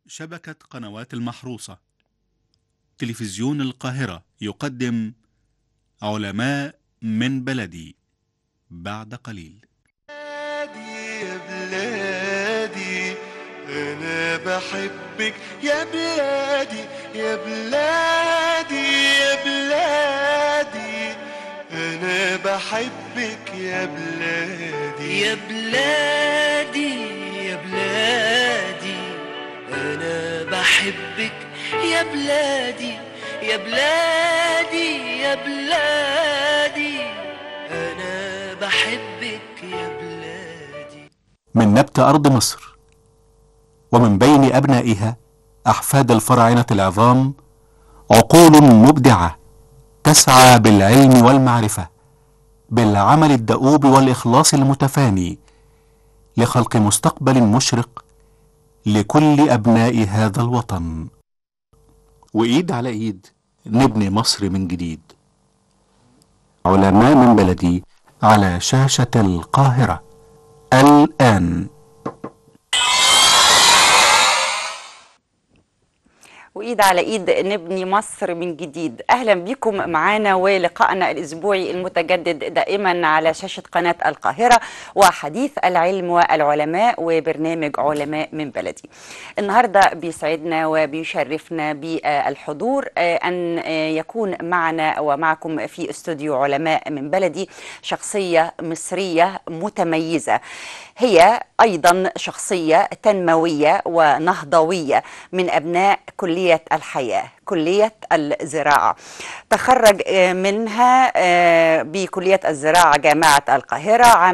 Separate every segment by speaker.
Speaker 1: شبكة قنوات المحروسة تلفزيون القاهرة يقدم علماء من بلدي بعد قليل
Speaker 2: بلادي يا بلادي انا بحبك يا بلادي يا بلادي يا بلادي انا بحبك يا بلادي
Speaker 3: يا بلادي يا بلادي انا بحبك يا بلادي يا بلادي يا بلادي انا بحبك يا بلادي
Speaker 1: من نبت أرض مصر ومن بين أبنائها أحفاد الفراعنة العظام عقول مبدعة تسعى بالعلم والمعرفة بالعمل الدؤوب والإخلاص المتفاني لخلق مستقبل مشرق لكل أبناء هذا الوطن وإيد على إيد نبني مصر من جديد علماء من بلدي على شاشة القاهرة الآن
Speaker 4: وايد على ايد نبني مصر من جديد اهلا بكم معانا ولقائنا الاسبوعي المتجدد دائما على شاشه قناه القاهره وحديث العلم والعلماء وبرنامج علماء من بلدي النهارده بيسعدنا وبيشرفنا بالحضور ان يكون معنا ومعكم في استوديو علماء من بلدي شخصيه مصريه متميزه هي ايضا شخصيه تنمويه ونهضويه من ابناء كليه الحياه كلية الزراعة تخرج منها بكلية الزراعة جامعة القاهرة عام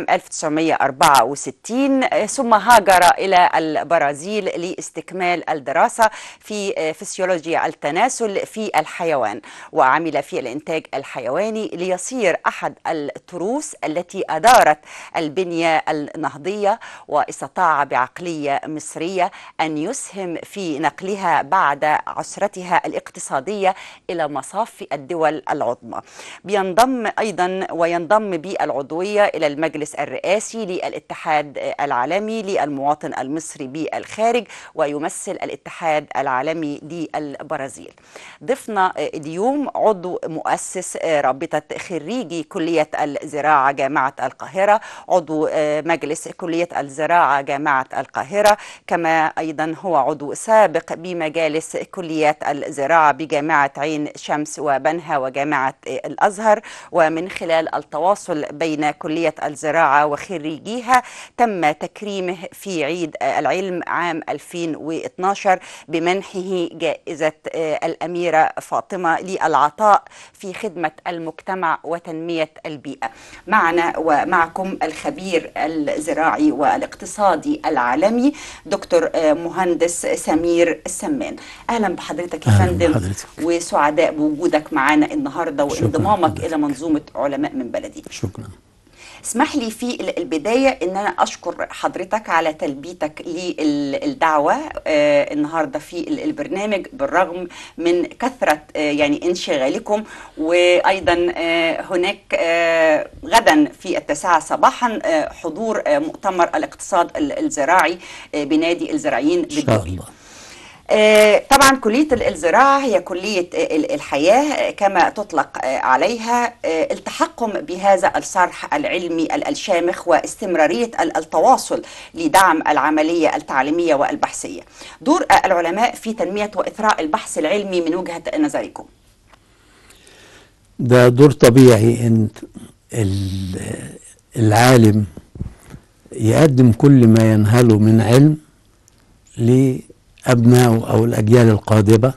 Speaker 4: 1964 ثم هاجر إلى البرازيل لاستكمال الدراسة في فسيولوجيا التناسل في الحيوان وعمل في الإنتاج الحيواني ليصير أحد التروس التي أدارت البنية النهضية واستطاع بعقلية مصرية أن يسهم في نقلها بعد عسرتها الاقتصادية إلى مصاف الدول العظمى بينضم أيضا وينضم بالعضوية إلى المجلس الرئاسي للاتحاد العالمي للمواطن المصري بالخارج ويمثل الاتحاد العالمي للبرازيل ضفنا اليوم عضو مؤسس رابطة خريجي كلية الزراعة جامعة القاهرة عضو مجلس كلية الزراعة جامعة القاهرة كما أيضا هو عضو سابق بمجالس كليات الزراعة بجامعة عين شمس وبنها وجامعة الأزهر ومن خلال التواصل بين كلية الزراعة وخريجيها تم تكريمه في عيد العلم عام 2012 بمنحه جائزة الأميرة فاطمة للعطاء في خدمة المجتمع وتنمية البيئة معنا ومعكم الخبير الزراعي والاقتصادي العالمي دكتور مهندس سمير السمان أهلا بحضرتك يا فندم
Speaker 5: حضرتك.
Speaker 4: وسعداء بوجودك معانا النهارده
Speaker 5: شكراً
Speaker 4: وانضمامك
Speaker 5: حضرتك.
Speaker 4: الى منظومه علماء من بلدي
Speaker 5: شكرا
Speaker 4: اسمح لي في البدايه ان انا اشكر حضرتك على تلبيتك للدعوه آه، النهارده في البرنامج بالرغم من كثره آه، يعني انشغالكم وايضا آه، هناك آه، غدا في التاسعه صباحا آه، حضور آه، مؤتمر الاقتصاد الزراعي آه، بنادي الزراعيين
Speaker 5: ان شاء
Speaker 4: بالدقي
Speaker 5: الله
Speaker 4: آه، طبعا كلية ال- الزراعة هي كلية آه، ال- الحياة آه، كما تطلق آه، عليها آه، التحقم بهذا الصرح العلمي ال- الشامخ واستمرارية ال- التواصل لدعم العملية التعليمية والبحثية دور آه، العلماء في تنمية وإثراء البحث العلمي من وجهة نظركم
Speaker 5: ده دور طبيعي ان ال- العالم يقدم كل ما ينهله من علم لأبنائه أو الأجيال القادمة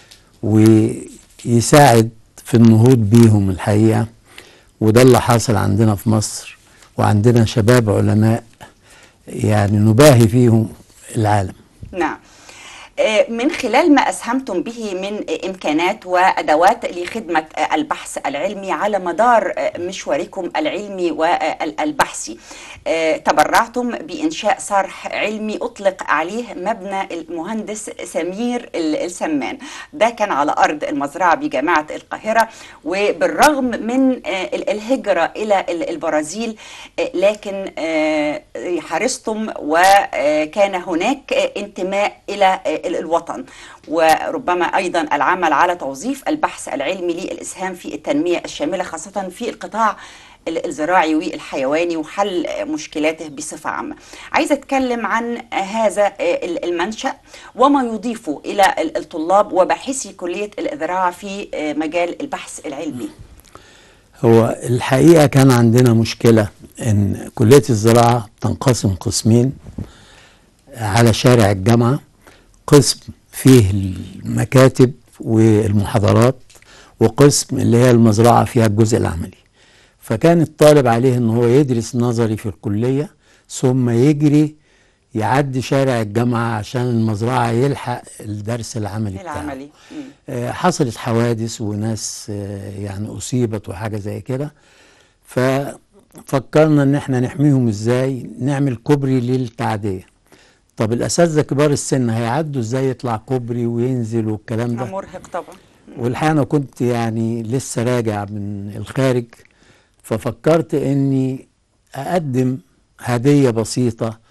Speaker 5: ويساعد في النهوض بيهم الحقيقة وده اللي حاصل عندنا في مصر وعندنا شباب علماء يعني نباهي فيهم العالم
Speaker 4: نعم آه، من خلال ما أسهمتم به من آه، إمكانات وأدوات لخدمة آه، البحث العلمي على مدار آه، مشواركم العلمي والبحثي آه، تبرعتم بإنشاء صرح علمي أطلق عليه مبنى المهندس سمير ال- السمان ده كان على أرض المزرعة بجامعة القاهرة وبالرغم من آه، ال- الهجرة إلى ال- البرازيل آه، لكن آه، حرصتم وكان هناك آه، انتماء الى آه، ال- الوطن وربما ايضا العمل على توظيف البحث العلمي للاسهام في التنميه الشامله خاصه في القطاع ال- الزراعي والحيواني وحل آه، مشكلاته بصفه عامه. عايزه اتكلم عن هذا آه، ال- المنشا وما يضيفه الى ال- الطلاب وباحثي كليه الزراعه في آه، مجال البحث العلمي.
Speaker 5: هو الحقيقة كان عندنا مشكلة إن كلية الزراعة تنقسم قسمين على شارع الجامعة قسم فيه المكاتب والمحاضرات وقسم اللي هي المزرعة فيها الجزء العملي فكان الطالب عليه إن هو يدرس نظري في الكلية ثم يجري يعدي شارع الجامعة عشان المزرعة يلحق الدرس العملي بتاعه
Speaker 4: العملي مم.
Speaker 5: آه، حصلت حوادث وناس آه، يعني اصيبت وحاجه زي كده ففكرنا ان احنا نحميهم ازاي نعمل كوبري للتعديه طب الاساتذه كبار السن هيعدوا ازاي يطلع كوبري وينزل والكلام ده
Speaker 4: مرهق طبعا
Speaker 5: والحقيقه انا كنت يعني لسه راجع من الخارج ففكرت اني اقدم هديه بسيطه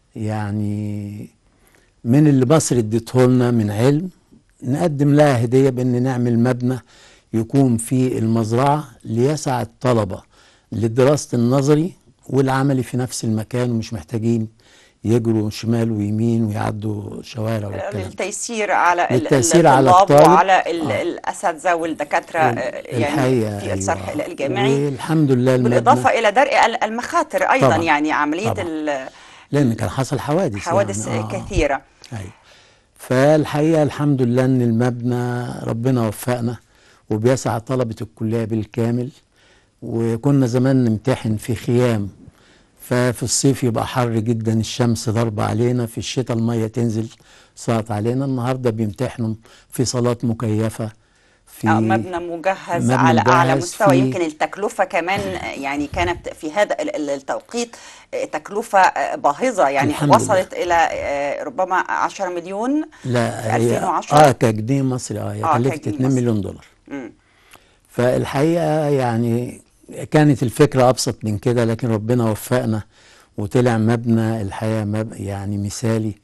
Speaker 5: يعني من اللي مصر اديته لنا من علم نقدم لها هديه بان نعمل مبنى يكون في المزرعه ليسع الطلبه لدراسه النظري والعملي في نفس المكان ومش محتاجين يجروا شمال ويمين ويعدوا شوارع والكلام ده.
Speaker 4: للتيسير على ال-
Speaker 5: للتيسير على
Speaker 4: الطلاب
Speaker 5: الطالب.
Speaker 4: وعلى ال-
Speaker 5: آه.
Speaker 4: الاساتذه والدكاتره آه، يعني
Speaker 5: الحقيقة
Speaker 4: في الصرح
Speaker 5: أيوة.
Speaker 4: الجامعي
Speaker 5: والحمد لله المبنى
Speaker 4: بالاضافه الى درء ال- المخاطر ايضا
Speaker 5: طبعاً.
Speaker 4: يعني عمليه
Speaker 5: طبعاً.
Speaker 4: ال-
Speaker 5: لان كان حصل حوادث
Speaker 4: حوادث
Speaker 5: يعني. آه.
Speaker 4: كثيره
Speaker 5: أيوة. فالحقيقه الحمد لله ان المبنى ربنا وفقنا وبيسع طلبه الكليه بالكامل وكنا زمان نمتحن في خيام ففي الصيف يبقى حر جدا الشمس ضربة علينا في الشتاء المية تنزل ساط علينا النهارده بيمتحنوا في صالات مكيفة في
Speaker 4: آه، مبنى مجهز
Speaker 5: مبنى
Speaker 4: على اعلى
Speaker 5: مجهز
Speaker 4: مستوى
Speaker 5: في-
Speaker 4: يمكن التكلفه كمان آه، يعني كانت في هذا ال- ال- التوقيت آه، تكلفه آه، باهظه يعني
Speaker 5: الحمد
Speaker 4: وصلت الى آه، ربما 10 مليون
Speaker 5: لا
Speaker 4: في
Speaker 5: هي
Speaker 4: 2010
Speaker 5: اه كجنيه مصري اه هي
Speaker 4: آه،
Speaker 5: كلفت
Speaker 4: كجنيه
Speaker 5: 2
Speaker 4: مصري.
Speaker 5: مليون دولار
Speaker 4: مم.
Speaker 5: فالحقيقة يعني كانت الفكرة أبسط من كده لكن ربنا وفقنا وطلع مبنى الحقيقة مب يعني مثالي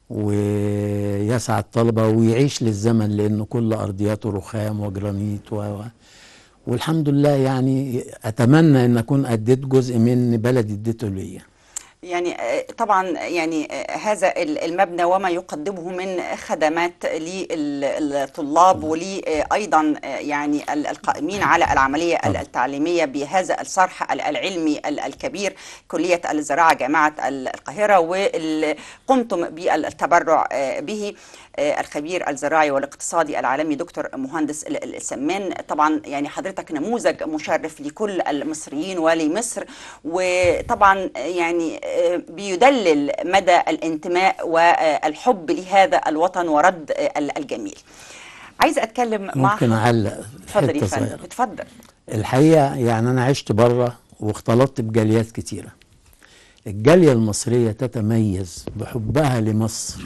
Speaker 5: ويسعى الطلبة ويعيش للزمن لأنه كل أرضياته رخام وجرانيت و و- والحمد لله يعني أتمنى أن أكون أديت جزء من بلدي اديته ليا
Speaker 4: يعني آه، طبعا يعني آه، هذا ال- المبنى وما يقدمه من خدمات للطلاب ولأيضا يعني ال- القائمين على العملية ال- التعليمية بهذا الصرح ال- العلمي ال- الكبير كلية الزراعة جامعة ال- القاهرة واللي قمتم بالتبرع آه، به آه، الخبير الزراعي والاقتصادي العالمي دكتور مهندس ال- ال- السمان طبعا يعني حضرتك نموذج مشرف لكل المصريين ولمصر وطبعا يعني آه، بيدلل مدى الانتماء والحب لهذا الوطن ورد آه، ال- الجميل عايزه اتكلم مع
Speaker 5: ممكن أعلق
Speaker 4: اتفضل يا
Speaker 5: حتة
Speaker 4: فندم
Speaker 5: صغيرة
Speaker 4: اتفضل
Speaker 5: الحقيقة يعني أنا عشت بره واختلطت بجاليات كتيرة الجالية المصرية تتميز بحبها لمصر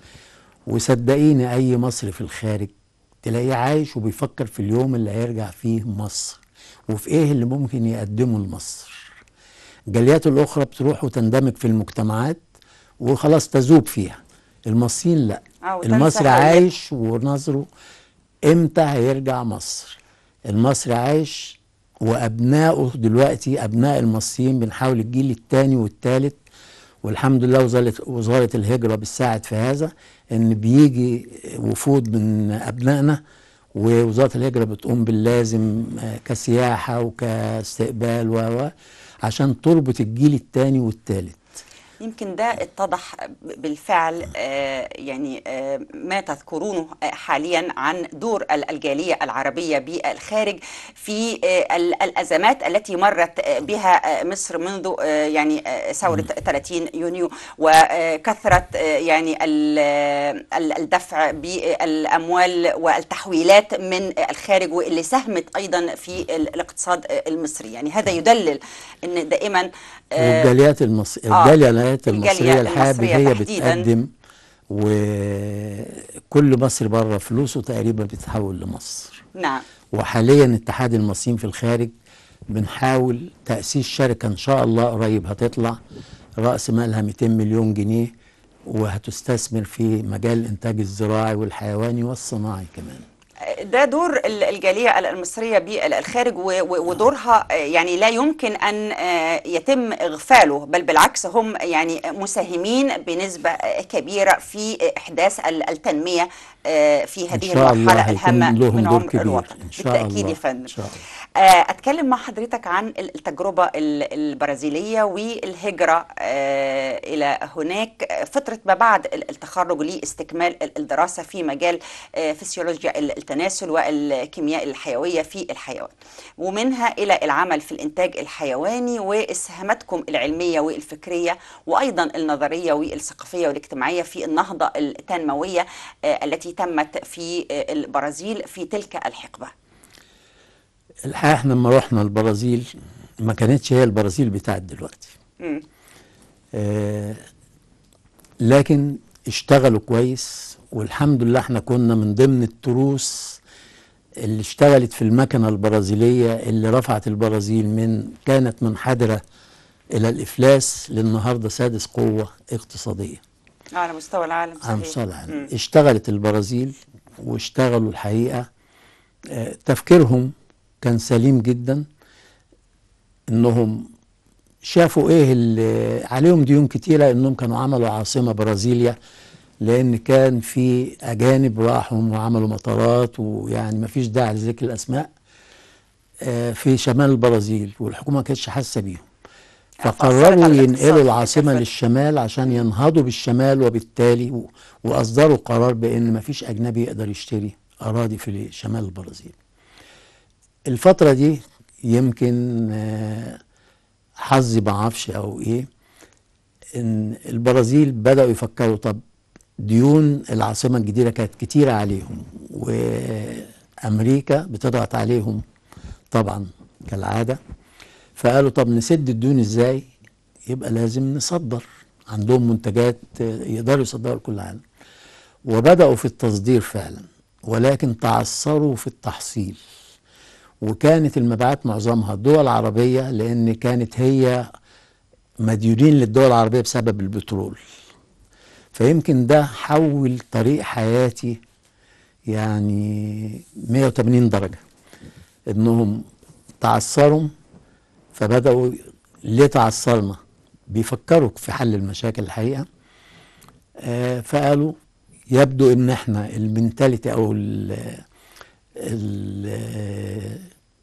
Speaker 5: وصدقيني أي مصري في الخارج تلاقيه عايش وبيفكر في اليوم اللي هيرجع فيه مصر وفي إيه اللي ممكن يقدمه لمصر الجاليات الأخرى بتروح وتندمج في المجتمعات وخلاص تذوب فيها المصريين لا
Speaker 4: آه، وتنسى
Speaker 5: المصري
Speaker 4: هويته.
Speaker 5: عايش ونظره امتى هيرجع مصر المصري عايش وابنائه دلوقتي ابناء المصريين بنحاول الجيل الثاني والثالث والحمد لله وزاره وزاره الهجره بتساعد في هذا ان بيجي وفود من ابنائنا ووزاره الهجره بتقوم باللازم آه، كسياحه وكاستقبال و و عشان تربط الجيل الثاني والثالث
Speaker 4: يمكن ده اتضح بالفعل آه، يعني آه، ما تذكرونه آه، حاليا عن دور ال- الجالية العربية بالخارج في آه، ال- الأزمات التي مرت آه، بها آه، مصر منذ آه، يعني آه، ثورة 30 يونيو وكثرة آه، يعني ال- ال- الدفع بالأموال والتحويلات من الخارج واللي ساهمت أيضا في ال- الاقتصاد آه، المصري يعني هذا يدلل أن دائما آه،
Speaker 5: والجاليات المص...
Speaker 4: آه،
Speaker 5: الجاليات
Speaker 4: الجالية
Speaker 5: المصريه الحقيقه
Speaker 4: المصرية
Speaker 5: هي
Speaker 4: تحديداً.
Speaker 5: بتقدم وكل مصري بره فلوسه تقريبا بتتحول لمصر
Speaker 4: نعم
Speaker 5: وحاليا اتحاد المصريين في الخارج بنحاول تأسيس شركة إن شاء الله قريب هتطلع رأس مالها 200 مليون جنيه وهتستثمر في مجال الانتاج الزراعي والحيواني والصناعي كمان
Speaker 4: ده دور ال- الجالية المصرية بالخارج و- و- ودورها يعني لا يمكن أن يتم إغفاله بل بالعكس هم يعني مساهمين بنسبة كبيرة في إحداث ال- التنمية في هذه
Speaker 5: شاء الله
Speaker 4: المرحلة
Speaker 5: هيكون
Speaker 4: الهامة
Speaker 5: لهم
Speaker 4: من
Speaker 5: دور
Speaker 4: عمر
Speaker 5: كبير.
Speaker 4: الوطن
Speaker 5: إن شاء
Speaker 4: بالتأكيد
Speaker 5: الله.
Speaker 4: يا فندم
Speaker 5: إن شاء الله.
Speaker 4: آه، أتكلم مع حضرتك عن ال- التجربة ال- البرازيلية والهجرة آه، إلى هناك فترة ما بعد ال- التخرج لاستكمال ال- الدراسة في مجال آه، فسيولوجيا ال- التناسل والكيمياء الحيوية في الحيوان ومنها إلى العمل في الإنتاج الحيواني وإسهاماتكم العلمية والفكرية وأيضا النظرية والثقافية والاجتماعية في النهضة التنموية آه، التي تمت في آه، البرازيل في تلك الحقبة
Speaker 5: الحقيقه احنا لما رحنا البرازيل ما كانتش هي البرازيل بتاعت دلوقتي
Speaker 4: مم.
Speaker 5: آه لكن اشتغلوا كويس والحمد لله احنا كنا من ضمن التروس اللي اشتغلت في المكنة البرازيلية اللي رفعت البرازيل من كانت منحدرة إلى الإفلاس للنهاردة سادس قوة اقتصادية
Speaker 4: على مستوى العالم
Speaker 5: على
Speaker 4: صحيح.
Speaker 5: مستوى العالم
Speaker 4: مم.
Speaker 5: اشتغلت البرازيل واشتغلوا الحقيقة آه، تفكيرهم كان سليم جدا انهم شافوا ايه اللي عليهم ديون كتيرة انهم كانوا عملوا عاصمة برازيليا لان كان في اجانب راحوا وعملوا مطارات ويعني ما فيش داعي لذكر الاسماء آه، في شمال البرازيل والحكومة ما كانتش حاسة بيهم
Speaker 4: فأثرت
Speaker 5: فقرروا
Speaker 4: على الاقتصاد
Speaker 5: ينقلوا العاصمة
Speaker 4: بالكافة.
Speaker 5: للشمال عشان ينهضوا بالشمال وبالتالي و- وأصدروا قرار بأن مفيش أجنبي يقدر يشتري أراضي في شمال البرازيل الفترة دي يمكن آه، حظي معرفش أو إيه إن البرازيل بدأوا يفكروا طب ديون العاصمة الجديدة كانت كتيرة عليهم وأمريكا بتضغط عليهم طبعا كالعادة فقالوا طب نسد الديون ازاي يبقى لازم نصدر عندهم منتجات آه، يقدروا يصدروا لكل العالم وبدأوا في التصدير فعلا ولكن تعثروا في التحصيل وكانت المبيعات معظمها دول عربية لأن كانت هي مديونين للدول العربية بسبب البترول فيمكن ده حول طريق حياتي يعني 180 درجة انهم تعثروا فبدأوا ليه تعثرنا بيفكروا في حل المشاكل الحقيقة آه فقالوا يبدو ان احنا المنتاليتي او ال ال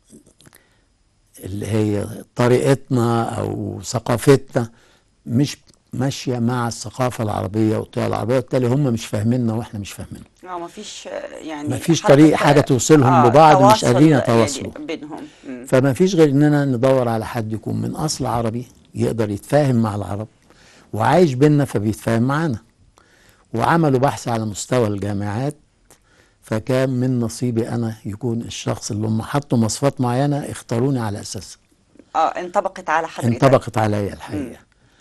Speaker 5: اللي هي طريقتنا او ثقافتنا مش ماشيه مع الثقافه العربيه والطريقه العربيه وبالتالي هم مش فاهميننا واحنا مش فاهمينهم
Speaker 4: اه ما فيش يعني
Speaker 5: مفيش
Speaker 4: حتى
Speaker 5: طريق
Speaker 4: ت-
Speaker 5: حاجة توصلهم ببعض مش قادرين يتواصلوا.
Speaker 4: يعني بينهم مم.
Speaker 5: فما فيش غير اننا ندور على حد يكون من اصل عربي يقدر يتفاهم مع العرب وعايش بينا فبيتفاهم معانا وعملوا بحث على مستوى الجامعات فكان من نصيبي انا يكون الشخص اللي هم حطوا مواصفات معينه اختاروني على اساسها
Speaker 4: اه انطبقت على حضرتك
Speaker 5: انطبقت عليا الحقيقه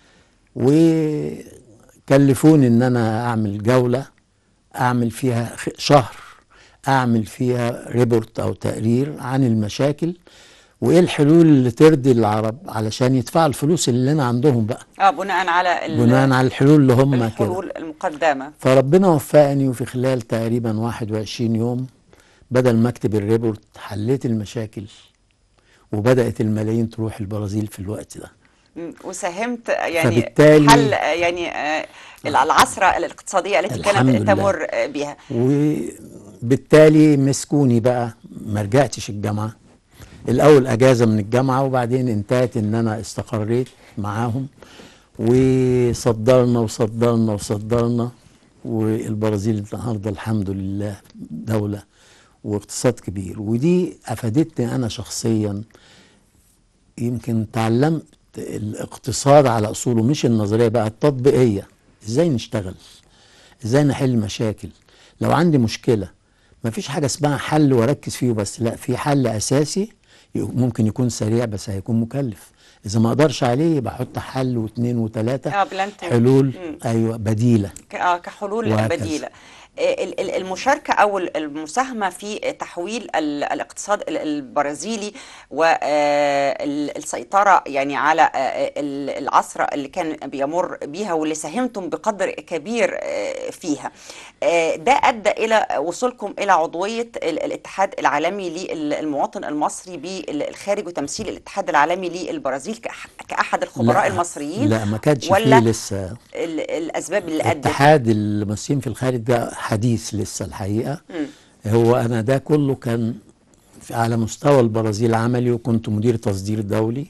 Speaker 5: وكلفوني ان انا اعمل جوله اعمل فيها خ- شهر اعمل فيها ريبورت او تقرير عن المشاكل وايه الحلول اللي ترضي العرب علشان يدفعوا الفلوس اللي لنا عندهم بقى
Speaker 4: اه بناء على ال-
Speaker 5: بناء على الحلول اللي هم كده
Speaker 4: الحلول المقدمه
Speaker 5: فربنا وفقني وفي خلال تقريبا 21 يوم بدل ما اكتب الريبورت حليت المشاكل وبدات الملايين تروح البرازيل في الوقت ده
Speaker 4: مم. وساهمت يعني
Speaker 5: فبالتالي-
Speaker 4: حل آه، يعني آه، العصرة الاقتصادية التي
Speaker 5: الحمد
Speaker 4: كانت
Speaker 5: لله.
Speaker 4: تمر آه، بها
Speaker 5: وبالتالي مسكوني بقى ما رجعتش الجامعه الاول اجازه من الجامعه وبعدين انتهت ان انا استقريت معاهم وصدرنا وصدرنا وصدرنا والبرازيل النهارده الحمد لله دوله واقتصاد كبير ودي افادتني انا شخصيا يمكن تعلمت الاقتصاد على اصوله مش النظريه بقى التطبيقيه ازاي نشتغل ازاي نحل مشاكل لو عندي مشكله ما فيش حاجه اسمها حل واركز فيه بس لا في حل اساسي ي- ممكن يكون سريع بس هيكون مكلف اذا ما اقدرش عليه يبقى احط حل واثنين وثلاثه
Speaker 4: اه بلانتين
Speaker 5: حلول
Speaker 4: مم.
Speaker 5: ايوه بديله
Speaker 4: ك- آه، كحلول
Speaker 5: وهكذا.
Speaker 4: بديلة ال- ال- المشاركة أو ال- المساهمة في تحويل ال- الاقتصاد ال- البرازيلي والسيطرة يعني على آه، ال- العصر اللي كان بيمر بيها واللي ساهمتم بقدر كبير آه، فيها آه، ده أدى إلى وصولكم إلى عضوية ال- الاتحاد العالمي للمواطن المصري بالخارج وتمثيل الاتحاد العالمي للبرازيل كأح- كأحد الخبراء
Speaker 5: لا،
Speaker 4: المصريين
Speaker 5: لا ما كانش فيه
Speaker 4: ولا
Speaker 5: لسه
Speaker 4: ال- الأسباب اللي أدت
Speaker 5: اتحاد المصريين في الخارج ده حديث لسه الحقيقة هو أنا ده كله كان في- على مستوى البرازيل عملي وكنت مدير تصدير دولي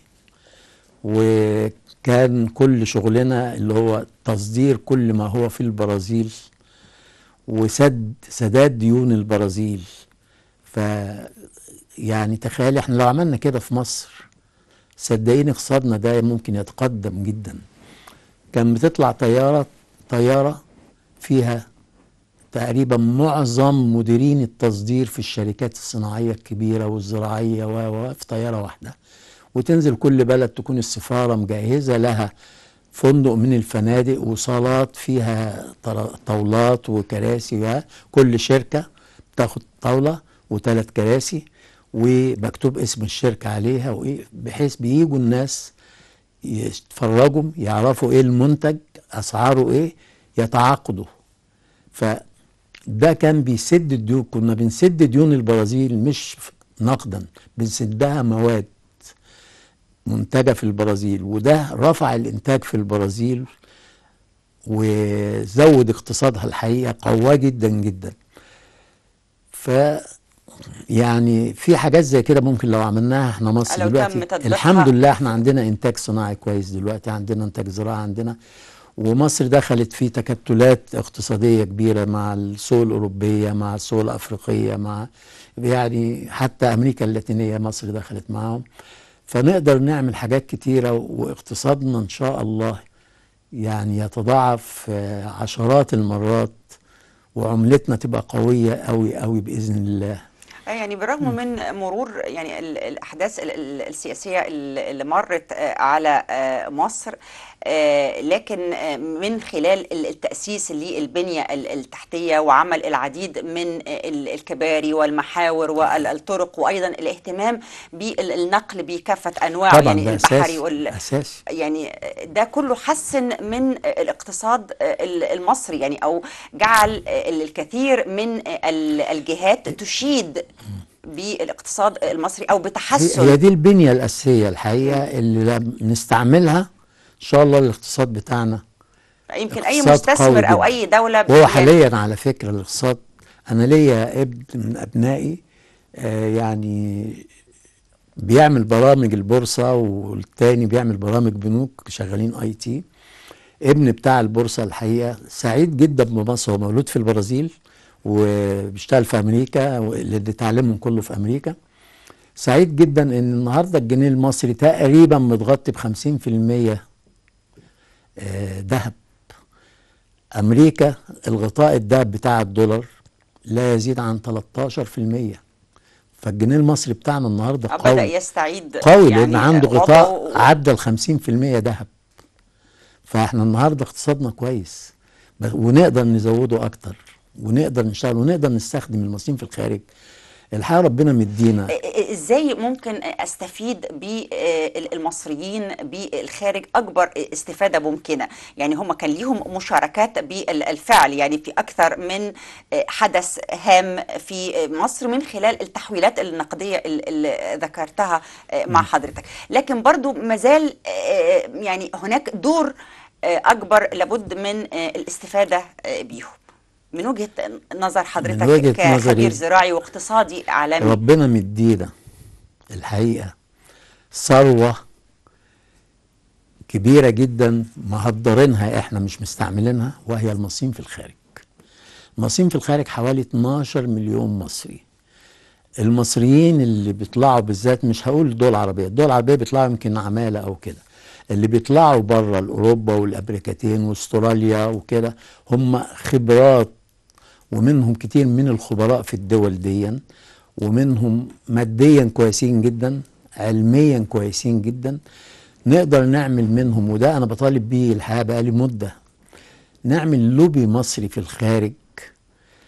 Speaker 5: وكان كل شغلنا اللي هو تصدير كل ما هو في البرازيل وسد سداد ديون البرازيل ف يعني تخيل احنا لو عملنا كده في مصر صدقيني اقتصادنا ده ممكن يتقدم جدا كان بتطلع طيارة طيارة فيها تقريبا معظم مديرين التصدير في الشركات الصناعية الكبيرة والزراعية و و في طيارة واحدة وتنزل كل بلد تكون السفارة مجهزة لها فندق من الفنادق وصالات فيها طر- طاولات وكراسي كل شركة بتاخد طاولة وثلاث كراسي ومكتوب اسم الشركة عليها وإيه بحيث بيجوا الناس يتفرجوا يعرفوا ايه المنتج اسعاره ايه يتعاقدوا فده كان بيسد الديون كنا بنسد ديون البرازيل مش نقدا بنسدها مواد منتجة في البرازيل وده رفع الانتاج في البرازيل وزود اقتصادها الحقيقة قواه جدا جدا ف يعني في حاجات زي كده ممكن لو عملناها احنا مصر
Speaker 4: لو تم
Speaker 5: دلوقتي
Speaker 4: تطبيقها.
Speaker 5: الحمد لله احنا عندنا انتاج صناعي كويس دلوقتي عندنا انتاج زراعي عندنا ومصر دخلت في تكتلات اقتصادية كبيرة مع السوق الأوروبية مع السوق الأفريقية مع يعني حتى أمريكا اللاتينية مصر دخلت معاهم فنقدر نعمل حاجات كتيرة واقتصادنا إن شاء الله يعني يتضاعف آه، عشرات المرات وعملتنا تبقى قوية قوي قوي بإذن الله
Speaker 4: آه يعني بالرغم من مرور يعني ال- الأحداث ال- ال- السياسية ال- اللي مرت آه، على آه، مصر آه، لكن آه، من خلال ال- التأسيس للبنية ال- التحتية وعمل العديد من آه، ال- الكباري والمحاور والطرق وأيضا الاهتمام بالنقل بكافة أنواعه
Speaker 5: طبعا
Speaker 4: يعني
Speaker 5: ده
Speaker 4: البحري
Speaker 5: أساسي
Speaker 4: وال
Speaker 5: أساسي
Speaker 4: يعني ده كله حسن من الاقتصاد المصري يعني او جعل الكثير من ال- الجهات تشيد بالاقتصاد المصري او
Speaker 5: هي
Speaker 4: بتحسن
Speaker 5: هي دي البنية الأساسية الحقيقة اللي لما نستعملها إن شاء الله الاقتصاد بتاعنا
Speaker 4: يمكن اي
Speaker 5: اقتصاد
Speaker 4: مستثمر
Speaker 5: قوي
Speaker 4: او
Speaker 5: جدا.
Speaker 4: اي دوله
Speaker 5: وهو
Speaker 4: يعني
Speaker 5: حاليا على فكرة الاقتصاد أنا ليا ابن من أبنائي آه يعني بيعمل برامج البورصة والتاني بيعمل برامج بنوك شغالين اي تي ابن بتاع البورصة الحقيقة سعيد جدا بمصر هو مولود في البرازيل وبيشتغل في أمريكا واللي تعليمهم كله في أمريكا سعيد جدا ان النهارده الجنيه المصري تقريبا متغطي ب 50% آه، ذهب امريكا الغطاء الذهب بتاع الدولار لا يزيد عن 13% فالجنيه المصري بتاعنا النهارده
Speaker 4: بدا
Speaker 5: قوي
Speaker 4: يستعيد
Speaker 5: قوي لان عنده غطاء
Speaker 4: وضعه
Speaker 5: عدى ال 50% ذهب فاحنا النهارده اقتصادنا كويس ب- ونقدر نزوده اكتر ونقدر نشتغل ونقدر نستخدم المصريين في الخارج الحقيقه ربنا مدينا
Speaker 4: ازاي ممكن استفيد بالمصريين بالخارج اكبر استفاده ممكنه يعني هم كان ليهم مشاركات بالفعل يعني في اكثر من حدث هام في مصر من خلال التحويلات النقديه اللي ذكرتها مع حضرتك لكن برضو مازال يعني هناك دور اكبر لابد من الاستفاده بيهم من وجهة نظر حضرتك
Speaker 5: وجهة
Speaker 4: كخبير
Speaker 5: نظري
Speaker 4: زراعي واقتصادي عالمي
Speaker 5: ربنا مدينا الحقيقه ثروه كبيره جدا مهدرينها احنا مش مستعملينها وهي المصريين في الخارج المصريين في الخارج حوالي 12 مليون مصري المصريين اللي بيطلعوا بالذات مش هقول الدول العربيه الدول العربيه بيطلعوا يمكن عماله او كده اللي بيطلعوا بره اوروبا والامريكتين واستراليا وكده هم خبرات ومنهم كتير من الخبراء في الدول دي ومنهم ماديا كويسين جدا علميا كويسين جدا نقدر نعمل منهم وده انا بطالب بيه الحقيقه بقالي مده نعمل لوبي مصري في الخارج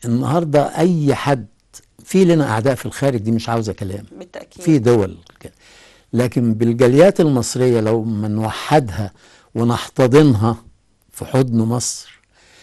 Speaker 5: النهارده اي حد في لنا اعداء في الخارج دي مش عاوزه كلام
Speaker 4: بالتاكيد
Speaker 5: في دول كده لكن بالجاليات المصريه لو ما نوحدها ونحتضنها في حضن مصر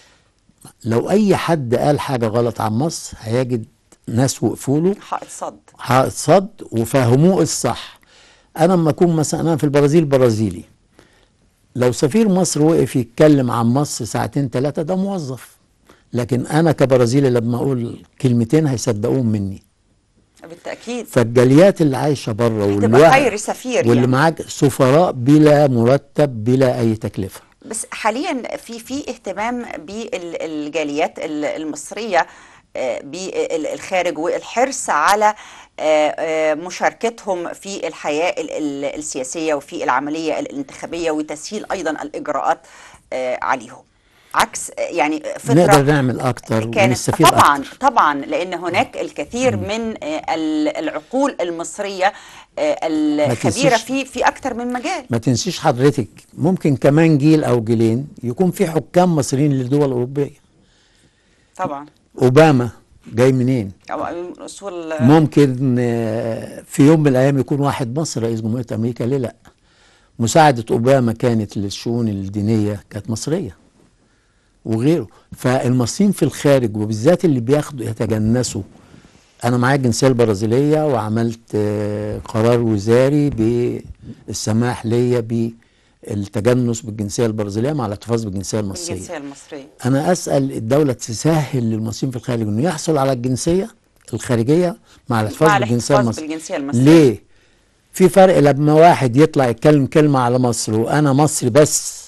Speaker 5: لو اي حد قال حاجه غلط عن مصر هيجد ناس وقفوا له
Speaker 4: حائط صد
Speaker 5: حائط صد وفهموه الصح انا لما اكون مثلا انا في البرازيل برازيلي لو سفير مصر وقف يتكلم عن مصر ساعتين ثلاثه ده موظف لكن انا كبرازيلي لما اقول كلمتين هيصدقوهم مني
Speaker 4: بالتاكيد
Speaker 5: فالجاليات اللي عايشه بره
Speaker 4: هتبقى
Speaker 5: والواحد
Speaker 4: خير سفير
Speaker 5: واللي
Speaker 4: يعني.
Speaker 5: معاك سفراء بلا مرتب بلا اي تكلفه
Speaker 4: بس حاليا في في اهتمام بالجاليات ال- المصريه آه، بالخارج والحرص على آه، آه، مشاركتهم في الحياه ال- ال- السياسيه وفي العمليه الانتخابيه وتسهيل ايضا الاجراءات آه، عليهم عكس آه، يعني فتره
Speaker 5: نقدر نعمل اكتر
Speaker 4: كانت
Speaker 5: ونستفيد
Speaker 4: طبعا
Speaker 5: اكتر
Speaker 4: طبعا لان هناك الكثير من آه، ال- العقول المصريه آه، الخبيره
Speaker 5: تنسيش-
Speaker 4: في في اكثر من مجال
Speaker 5: ما تنسيش حضرتك ممكن كمان جيل او جيلين يكون في حكام مصريين للدول الاوروبيه
Speaker 4: طبعا
Speaker 5: اوباما جاي منين
Speaker 4: أو من اصول
Speaker 5: ممكن آه، في يوم من الايام يكون واحد مصري رئيس جمهوريه امريكا ليه لا مساعده اوباما كانت للشؤون الدينيه كانت مصريه وغيره فالمصريين في الخارج وبالذات اللي بياخدوا يتجنسوا انا معايا الجنسيه البرازيليه وعملت آه، قرار وزاري بالسماح ليا بالتجنس بالجنسيه البرازيليه مع الاحتفاظ بالجنسيه المصريه
Speaker 4: الجنسيه المصريه
Speaker 5: انا اسال الدوله تسهل للمصريين في الخارج انه يحصل على الجنسيه الخارجيه مع الاحتفاظ
Speaker 4: مع
Speaker 5: بالجنسيه
Speaker 4: الاحتفاظ
Speaker 5: المصريه
Speaker 4: بالجنسيه المصريه
Speaker 5: ليه في فرق لما واحد يطلع يتكلم كلمه على مصر وانا مصري بس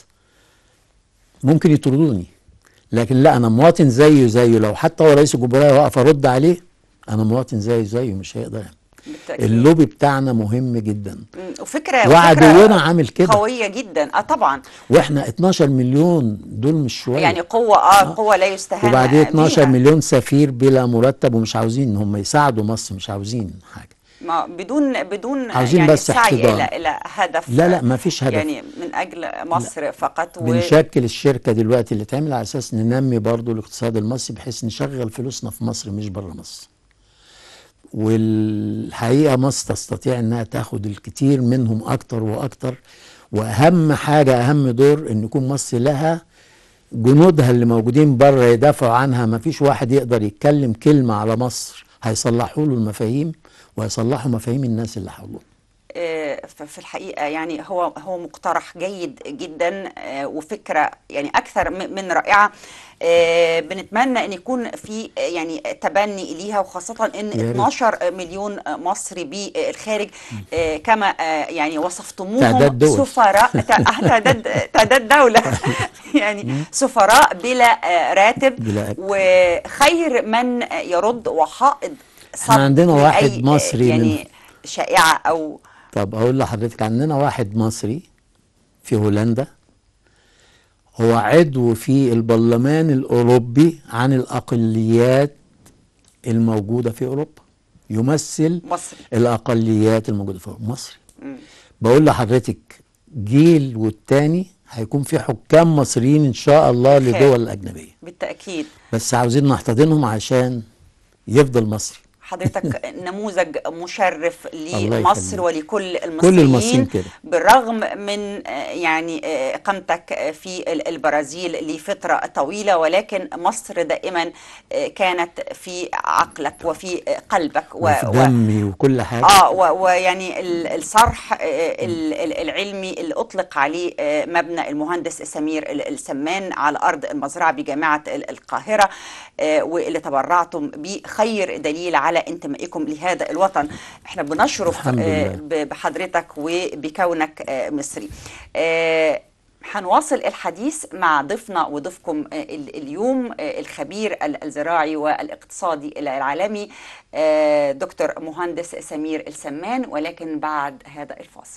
Speaker 5: ممكن يطردوني لكن لا انا مواطن زيه زيه لو حتى هو رئيس الجمهوريه واقف ارد عليه انا مواطن زيه زيه مش هيقدر يعمل.
Speaker 4: بالتأكيد.
Speaker 5: اللوبي بتاعنا مهم جدا
Speaker 4: مم، وفكره
Speaker 5: وعدونا
Speaker 4: وفكرة
Speaker 5: عامل كده
Speaker 4: قويه جدا اه طبعا
Speaker 5: واحنا 12 مليون دول مش شويه
Speaker 4: يعني قوه اه قوه لا يستهان
Speaker 5: وبعدين 12
Speaker 4: بيها.
Speaker 5: مليون سفير بلا مرتب ومش عاوزين ان هم يساعدوا مصر مش عاوزين حاجه
Speaker 4: ما بدون بدون
Speaker 5: عاوزين
Speaker 4: يعني
Speaker 5: بس
Speaker 4: سعي
Speaker 5: احتضان.
Speaker 4: الى الى هدف
Speaker 5: لا لا ما فيش هدف
Speaker 4: يعني من اجل مصر فقط و...
Speaker 5: بنشكل الشركه دلوقتي اللي تعمل على اساس ننمي برضو الاقتصاد المصري بحيث نشغل فلوسنا في مصر مش بره مصر والحقيقه مصر تستطيع انها تاخد الكثير منهم اكتر واكتر واهم حاجه اهم دور ان يكون مصر لها جنودها اللي موجودين بره يدافعوا عنها ما فيش واحد يقدر يتكلم كلمه على مصر هيصلحوا له المفاهيم وهيصلحوا مفاهيم الناس اللي حوله
Speaker 4: آه، ف- في الحقيقة يعني هو هو مقترح جيد جدا آه، وفكرة يعني أكثر م- من رائعة آه، بنتمنى أن يكون في آه، يعني تبني ليها وخاصة أن
Speaker 5: يا ريت.
Speaker 4: 12 مليون مصري بالخارج آه، كما آه، يعني وصفتموهم
Speaker 5: تعداد دول.
Speaker 4: سفراء تع- تعداد تعداد دولة يعني سفراء بلا آه، راتب
Speaker 5: بلا-
Speaker 4: وخير من يرد وحائض
Speaker 5: إحنا
Speaker 4: صد
Speaker 5: عندنا
Speaker 4: من
Speaker 5: واحد
Speaker 4: أي، آه،
Speaker 5: مصري من-
Speaker 4: يعني شائعة أو
Speaker 5: طب اقول لحضرتك عندنا واحد مصري في هولندا هو عضو في البرلمان الاوروبي عن الاقليات الموجوده في اوروبا يمثل
Speaker 4: مصري
Speaker 5: الاقليات الموجوده في اوروبا مصري
Speaker 4: مم.
Speaker 5: بقول لحضرتك جيل والتاني هيكون في حكام مصريين ان شاء الله
Speaker 4: خير.
Speaker 5: لدول اجنبيه
Speaker 4: بالتأكيد
Speaker 5: بس عاوزين نحتضنهم عشان يفضل مصري
Speaker 4: حضرتك نموذج مشرف
Speaker 5: الله
Speaker 4: لمصر
Speaker 5: يخليك.
Speaker 4: ولكل المصريين
Speaker 5: المصريين كده.
Speaker 4: بالرغم من آه، يعني آه، اقامتك في ال- البرازيل لفترة طويلة ولكن مصر دائما آه، كانت في عقلك وفي آه، قلبك و-
Speaker 5: وفي
Speaker 4: و-
Speaker 5: دمي وكل حاجه
Speaker 4: اه و- ويعني ال- الصرح آه، ال- ال- العلمي اللي اطلق عليه آه، مبنى المهندس سمير ال- السمان على ارض المزرعه بجامعه ال- القاهره آه، واللي تبرعتم بيه خير دليل على انتمائكم لهذا الوطن احنا بنشرف
Speaker 5: الحمد
Speaker 4: آه،
Speaker 5: لله.
Speaker 4: ب- بحضرتك وبكونك آه، مصري آه، هنواصل الحديث مع ضيفنا وضيفكم آه، ال- اليوم آه، الخبير ال- الزراعي والاقتصادي العالمي آه، دكتور مهندس سمير السمان ولكن بعد هذا الفاصل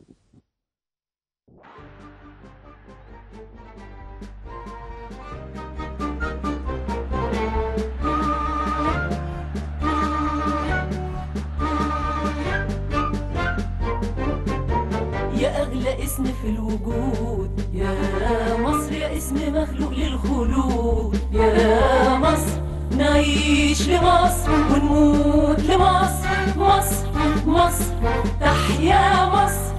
Speaker 6: يا أغلى اسم في الوجود يا مصر يا اسم مخلوق للخلود يا مصر نعيش نعيش لمصر ونموت لمصر مصر مصر تحيا مصر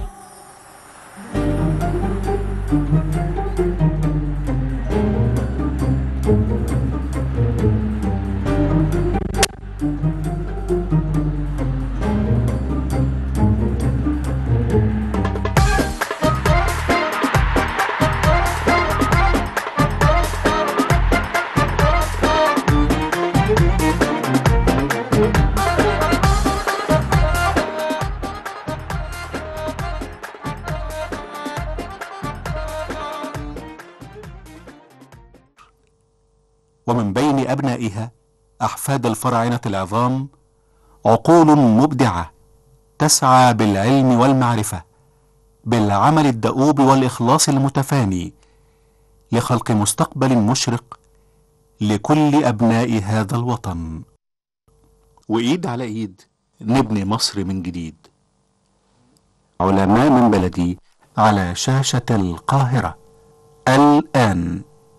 Speaker 1: ومن بين أبنائها أحفاد الفراعنة العظام عقول مبدعة تسعى بالعلم والمعرفة بالعمل الدؤوب والإخلاص المتفاني لخلق مستقبل مشرق لكل أبناء هذا الوطن وإيد على إيد نبني مصر من جديد علماء من بلدي على شاشة القاهرة الآن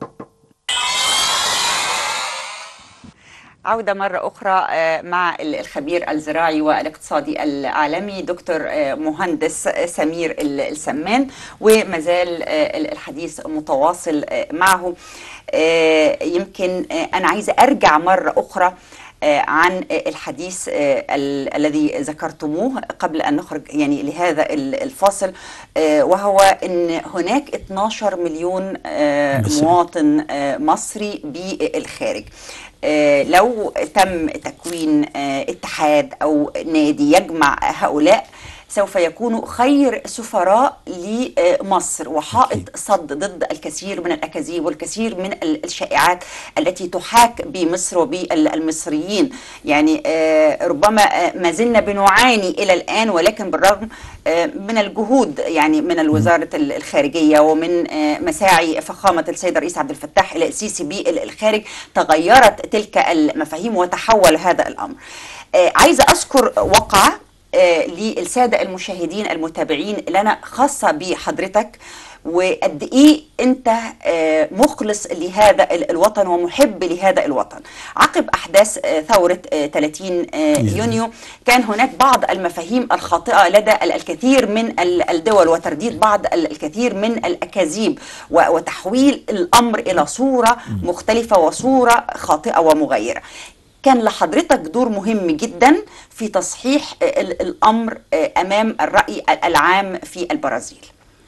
Speaker 4: عودة مرة أخرى آه، مع ال- الخبير الزراعي والاقتصادي العالمي دكتور آه، مهندس سمير ال- السمان وما زال آه، ال- الحديث متواصل آه، معه آه، يمكن آه، أنا عايزة أرجع مرة أخرى آه، عن آه، الحديث آه، ال- الذي ذكرتموه قبل أن نخرج يعني لهذا ال- الفاصل آه، وهو أن هناك 12 مليون آه،
Speaker 5: مصري.
Speaker 4: مواطن آه، مصري بالخارج آه، لو تم تكوين آه، اتحاد او نادي يجمع هؤلاء سوف يكونوا خير سفراء لمصر وحائط
Speaker 5: أكيد.
Speaker 4: صد ضد الكثير من الاكاذيب والكثير من ال- الشائعات التي تحاك بمصر وبالمصريين يعني آه، ربما آه، ما زلنا بنعاني الى الان ولكن بالرغم آه، من الجهود يعني من الوزاره ال- الخارجيه ومن آه، مساعي فخامه السيد الرئيس عبد الفتاح الى السيسي بالخارج تغيرت تلك المفاهيم وتحول هذا الامر. آه، عايزه اذكر وقعه آه، للساده المشاهدين المتابعين لنا خاصه بحضرتك وقد ايه انت آه، مخلص لهذا ال- الوطن ومحب لهذا الوطن عقب احداث آه، ثوره آه، 30 آه، يونيو كان هناك بعض المفاهيم الخاطئه لدى ال- الكثير من ال- الدول وترديد بعض ال- الكثير من الاكاذيب و- وتحويل الامر الى صوره مختلفه وصوره خاطئه ومغيره كان لحضرتك دور مهم جدا في تصحيح آه، ال- الامر آه، امام الراي العام في البرازيل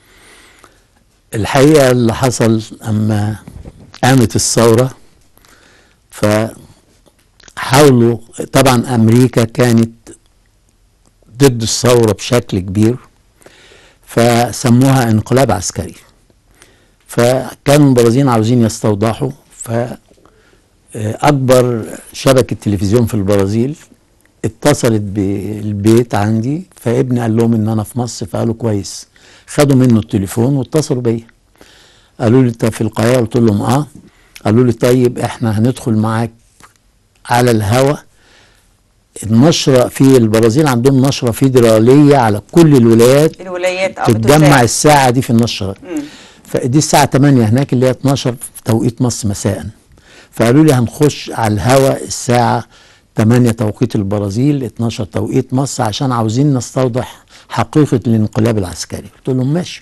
Speaker 5: الحقيقة اللي حصل أما قامت الثورة فحاولوا طبعا أمريكا كانت ضد الثورة بشكل كبير فسموها انقلاب عسكري فكان البرازيل عاوزين يستوضحوا ف أكبر شبكة تلفزيون في البرازيل اتصلت بالبيت عندي فابني قال لهم ان انا في مصر فقالوا كويس خدوا منه التليفون واتصلوا بيا قالوا لي انت في القاهره قلت لهم اه قالوا لي طيب احنا هندخل معاك على الهوا النشره في البرازيل عندهم نشره فيدراليه على كل الولايات
Speaker 4: الولايات اه
Speaker 5: تتجمع
Speaker 4: بتساعد.
Speaker 5: الساعه دي في النشره فدي الساعه 8 هناك اللي هي 12 في توقيت مصر مساء فقالوا لي هنخش على الهوا الساعه 8 توقيت البرازيل 12 توقيت مصر عشان عاوزين نستوضح حقيقه الانقلاب العسكري قلت لهم ماشي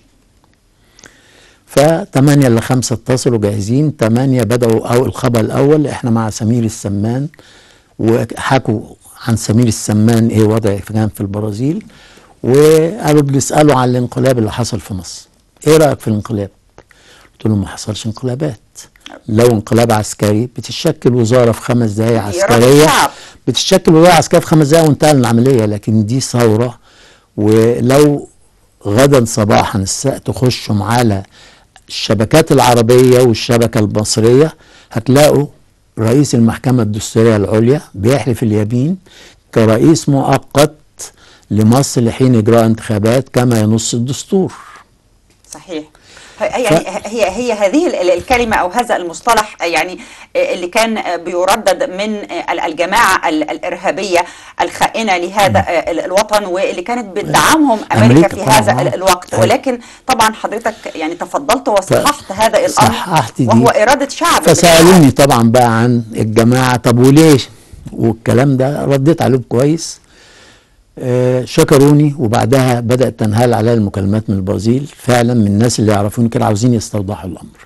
Speaker 5: ف8 ل 5 اتصلوا جاهزين 8 بدأوا أو الخبر الأول احنا مع سمير السمان وحكوا عن سمير السمان ايه وضعه كان في البرازيل وقالوا بنسأله عن الانقلاب اللي حصل في مصر ايه رأيك في الانقلاب قلت لهم ما حصلش انقلابات لو انقلاب عسكري بتتشكل وزارة في خمس دقايق
Speaker 4: رد
Speaker 5: عسكرية
Speaker 4: شعب.
Speaker 5: بتتشكل وزارة عسكرية في خمس دقايق وانتهى العملية لكن دي ثورة ولو غدا صباحا الساعة تخشوا على الشبكات العربية والشبكة المصرية هتلاقوا رئيس المحكمة الدستورية العليا بيحلف اليمين كرئيس مؤقت لمصر لحين إجراء انتخابات كما ينص الدستور
Speaker 4: صحيح هي- يعني هي هي هذه ال- الكلمة أو هذا المصطلح يعني اللي كان بيردد من الجماعة ال- الإرهابية الخائنة لهذا ال- الوطن واللي كانت بتدعمهم أمريكا
Speaker 5: أمريكا
Speaker 4: في
Speaker 5: طبعاً.
Speaker 4: هذا ال- الوقت
Speaker 5: أيوة.
Speaker 4: تصحيح طبعا حضرتك يعني تفضلت وصححت هذا الأمر
Speaker 5: صححت دي.
Speaker 4: وهو إرادة شعب
Speaker 5: فسألوني طبعا بقى عن الجماعة طب وليه والكلام ده رديت عليهم كويس آه، شكروني وبعدها بدأت تنهال عليا المكالمات من البرازيل فعلا من الناس اللي يعرفوني كانوا عاوزين يستوضحوا الأمر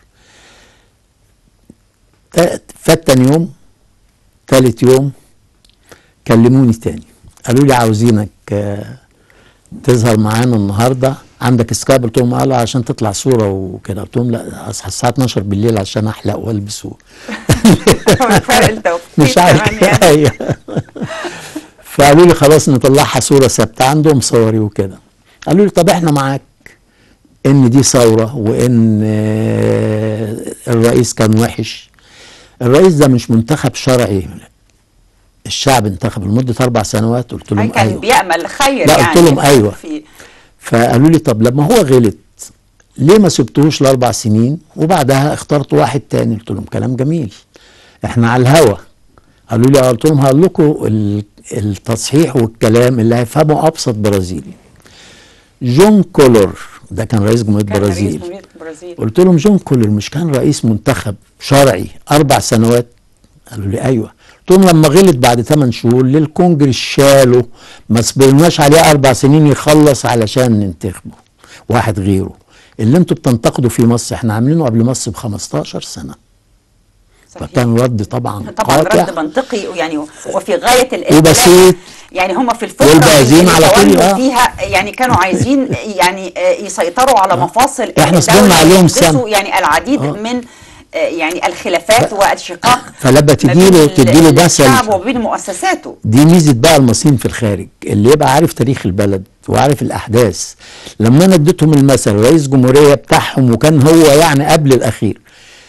Speaker 5: تا- فات تاني يوم تالت يوم كلموني تاني قالوا لي عاوزينك آه، تظهر معانا النهارده عندك سكايب قلت لهم قالوا عشان تطلع صوره وكده قلت لهم لا اصحى الساعه 12 بالليل عشان احلق والبس و-
Speaker 4: فرق التوقيت
Speaker 5: مش عارف
Speaker 4: كمان يعني.
Speaker 5: ايوه فقالوا لي خلاص نطلعها صوره ثابته عندهم صوري وكده قالوا لي طب احنا معاك ان دي ثوره وان آه، الرئيس كان وحش الرئيس ده مش منتخب شرعي الشعب انتخب لمده اربع سنوات قلت
Speaker 4: أي
Speaker 5: لهم
Speaker 4: كان
Speaker 5: ايوه
Speaker 4: بيأمل خير
Speaker 5: لا،
Speaker 4: يعني
Speaker 5: قلت لهم أيوة.
Speaker 4: في
Speaker 5: فقالوا لي طب لما هو غلط ليه ما سبتوش لاربع سنين وبعدها اخترت واحد تاني قلت لهم كلام جميل احنا على الهوا قالوا لي آه. قلت لهم هقول لكم ال- التصحيح والكلام اللي هيفهمه ابسط برازيلي جون كولر ده كان رئيس جمهوريه
Speaker 4: كان رئيس
Speaker 5: البرازيل
Speaker 4: جمهورية البرازيل
Speaker 5: قلت لهم جون كولر مش كان رئيس منتخب شرعي اربع سنوات قالوا لي ايوه قلت لهم لما غلط بعد 8 شهور ليه الكونجرس شاله ما صبرناش عليه اربع سنين يخلص علشان ننتخبه واحد غيره اللي انتوا بتنتقدوا في مصر احنا عاملينه قبل مصر ب 15 سنه
Speaker 4: صحيح.
Speaker 5: فكان رد طبعا
Speaker 4: طبعا
Speaker 5: قاطع
Speaker 4: رد منطقي يعني وفي غايه الإخلاص.
Speaker 5: وبسيط.
Speaker 4: يعني هم في الفتره
Speaker 5: والبازين
Speaker 4: اللي
Speaker 5: على طول،
Speaker 4: تولوا
Speaker 5: آه.
Speaker 4: فيها يعني كانوا عايزين يعني آه، يسيطروا على مفاصل
Speaker 5: إحنا
Speaker 4: الدولة
Speaker 5: صبرنا عليهم
Speaker 4: ويحدثوا
Speaker 5: سنة.
Speaker 4: يعني العديد
Speaker 5: آه.
Speaker 4: من آه، يعني الخلافات والشقاق
Speaker 5: فلما
Speaker 4: ما
Speaker 5: تديله
Speaker 4: بين
Speaker 5: تديله مثل
Speaker 4: الشعب وبين مؤسساته
Speaker 5: دي ميزه بقى المصريين في الخارج اللي يبقى عارف تاريخ البلد وعارف الاحداث لما انا اديتهم المثل رئيس جمهوريه بتاعهم وكان هو يعني قبل الاخير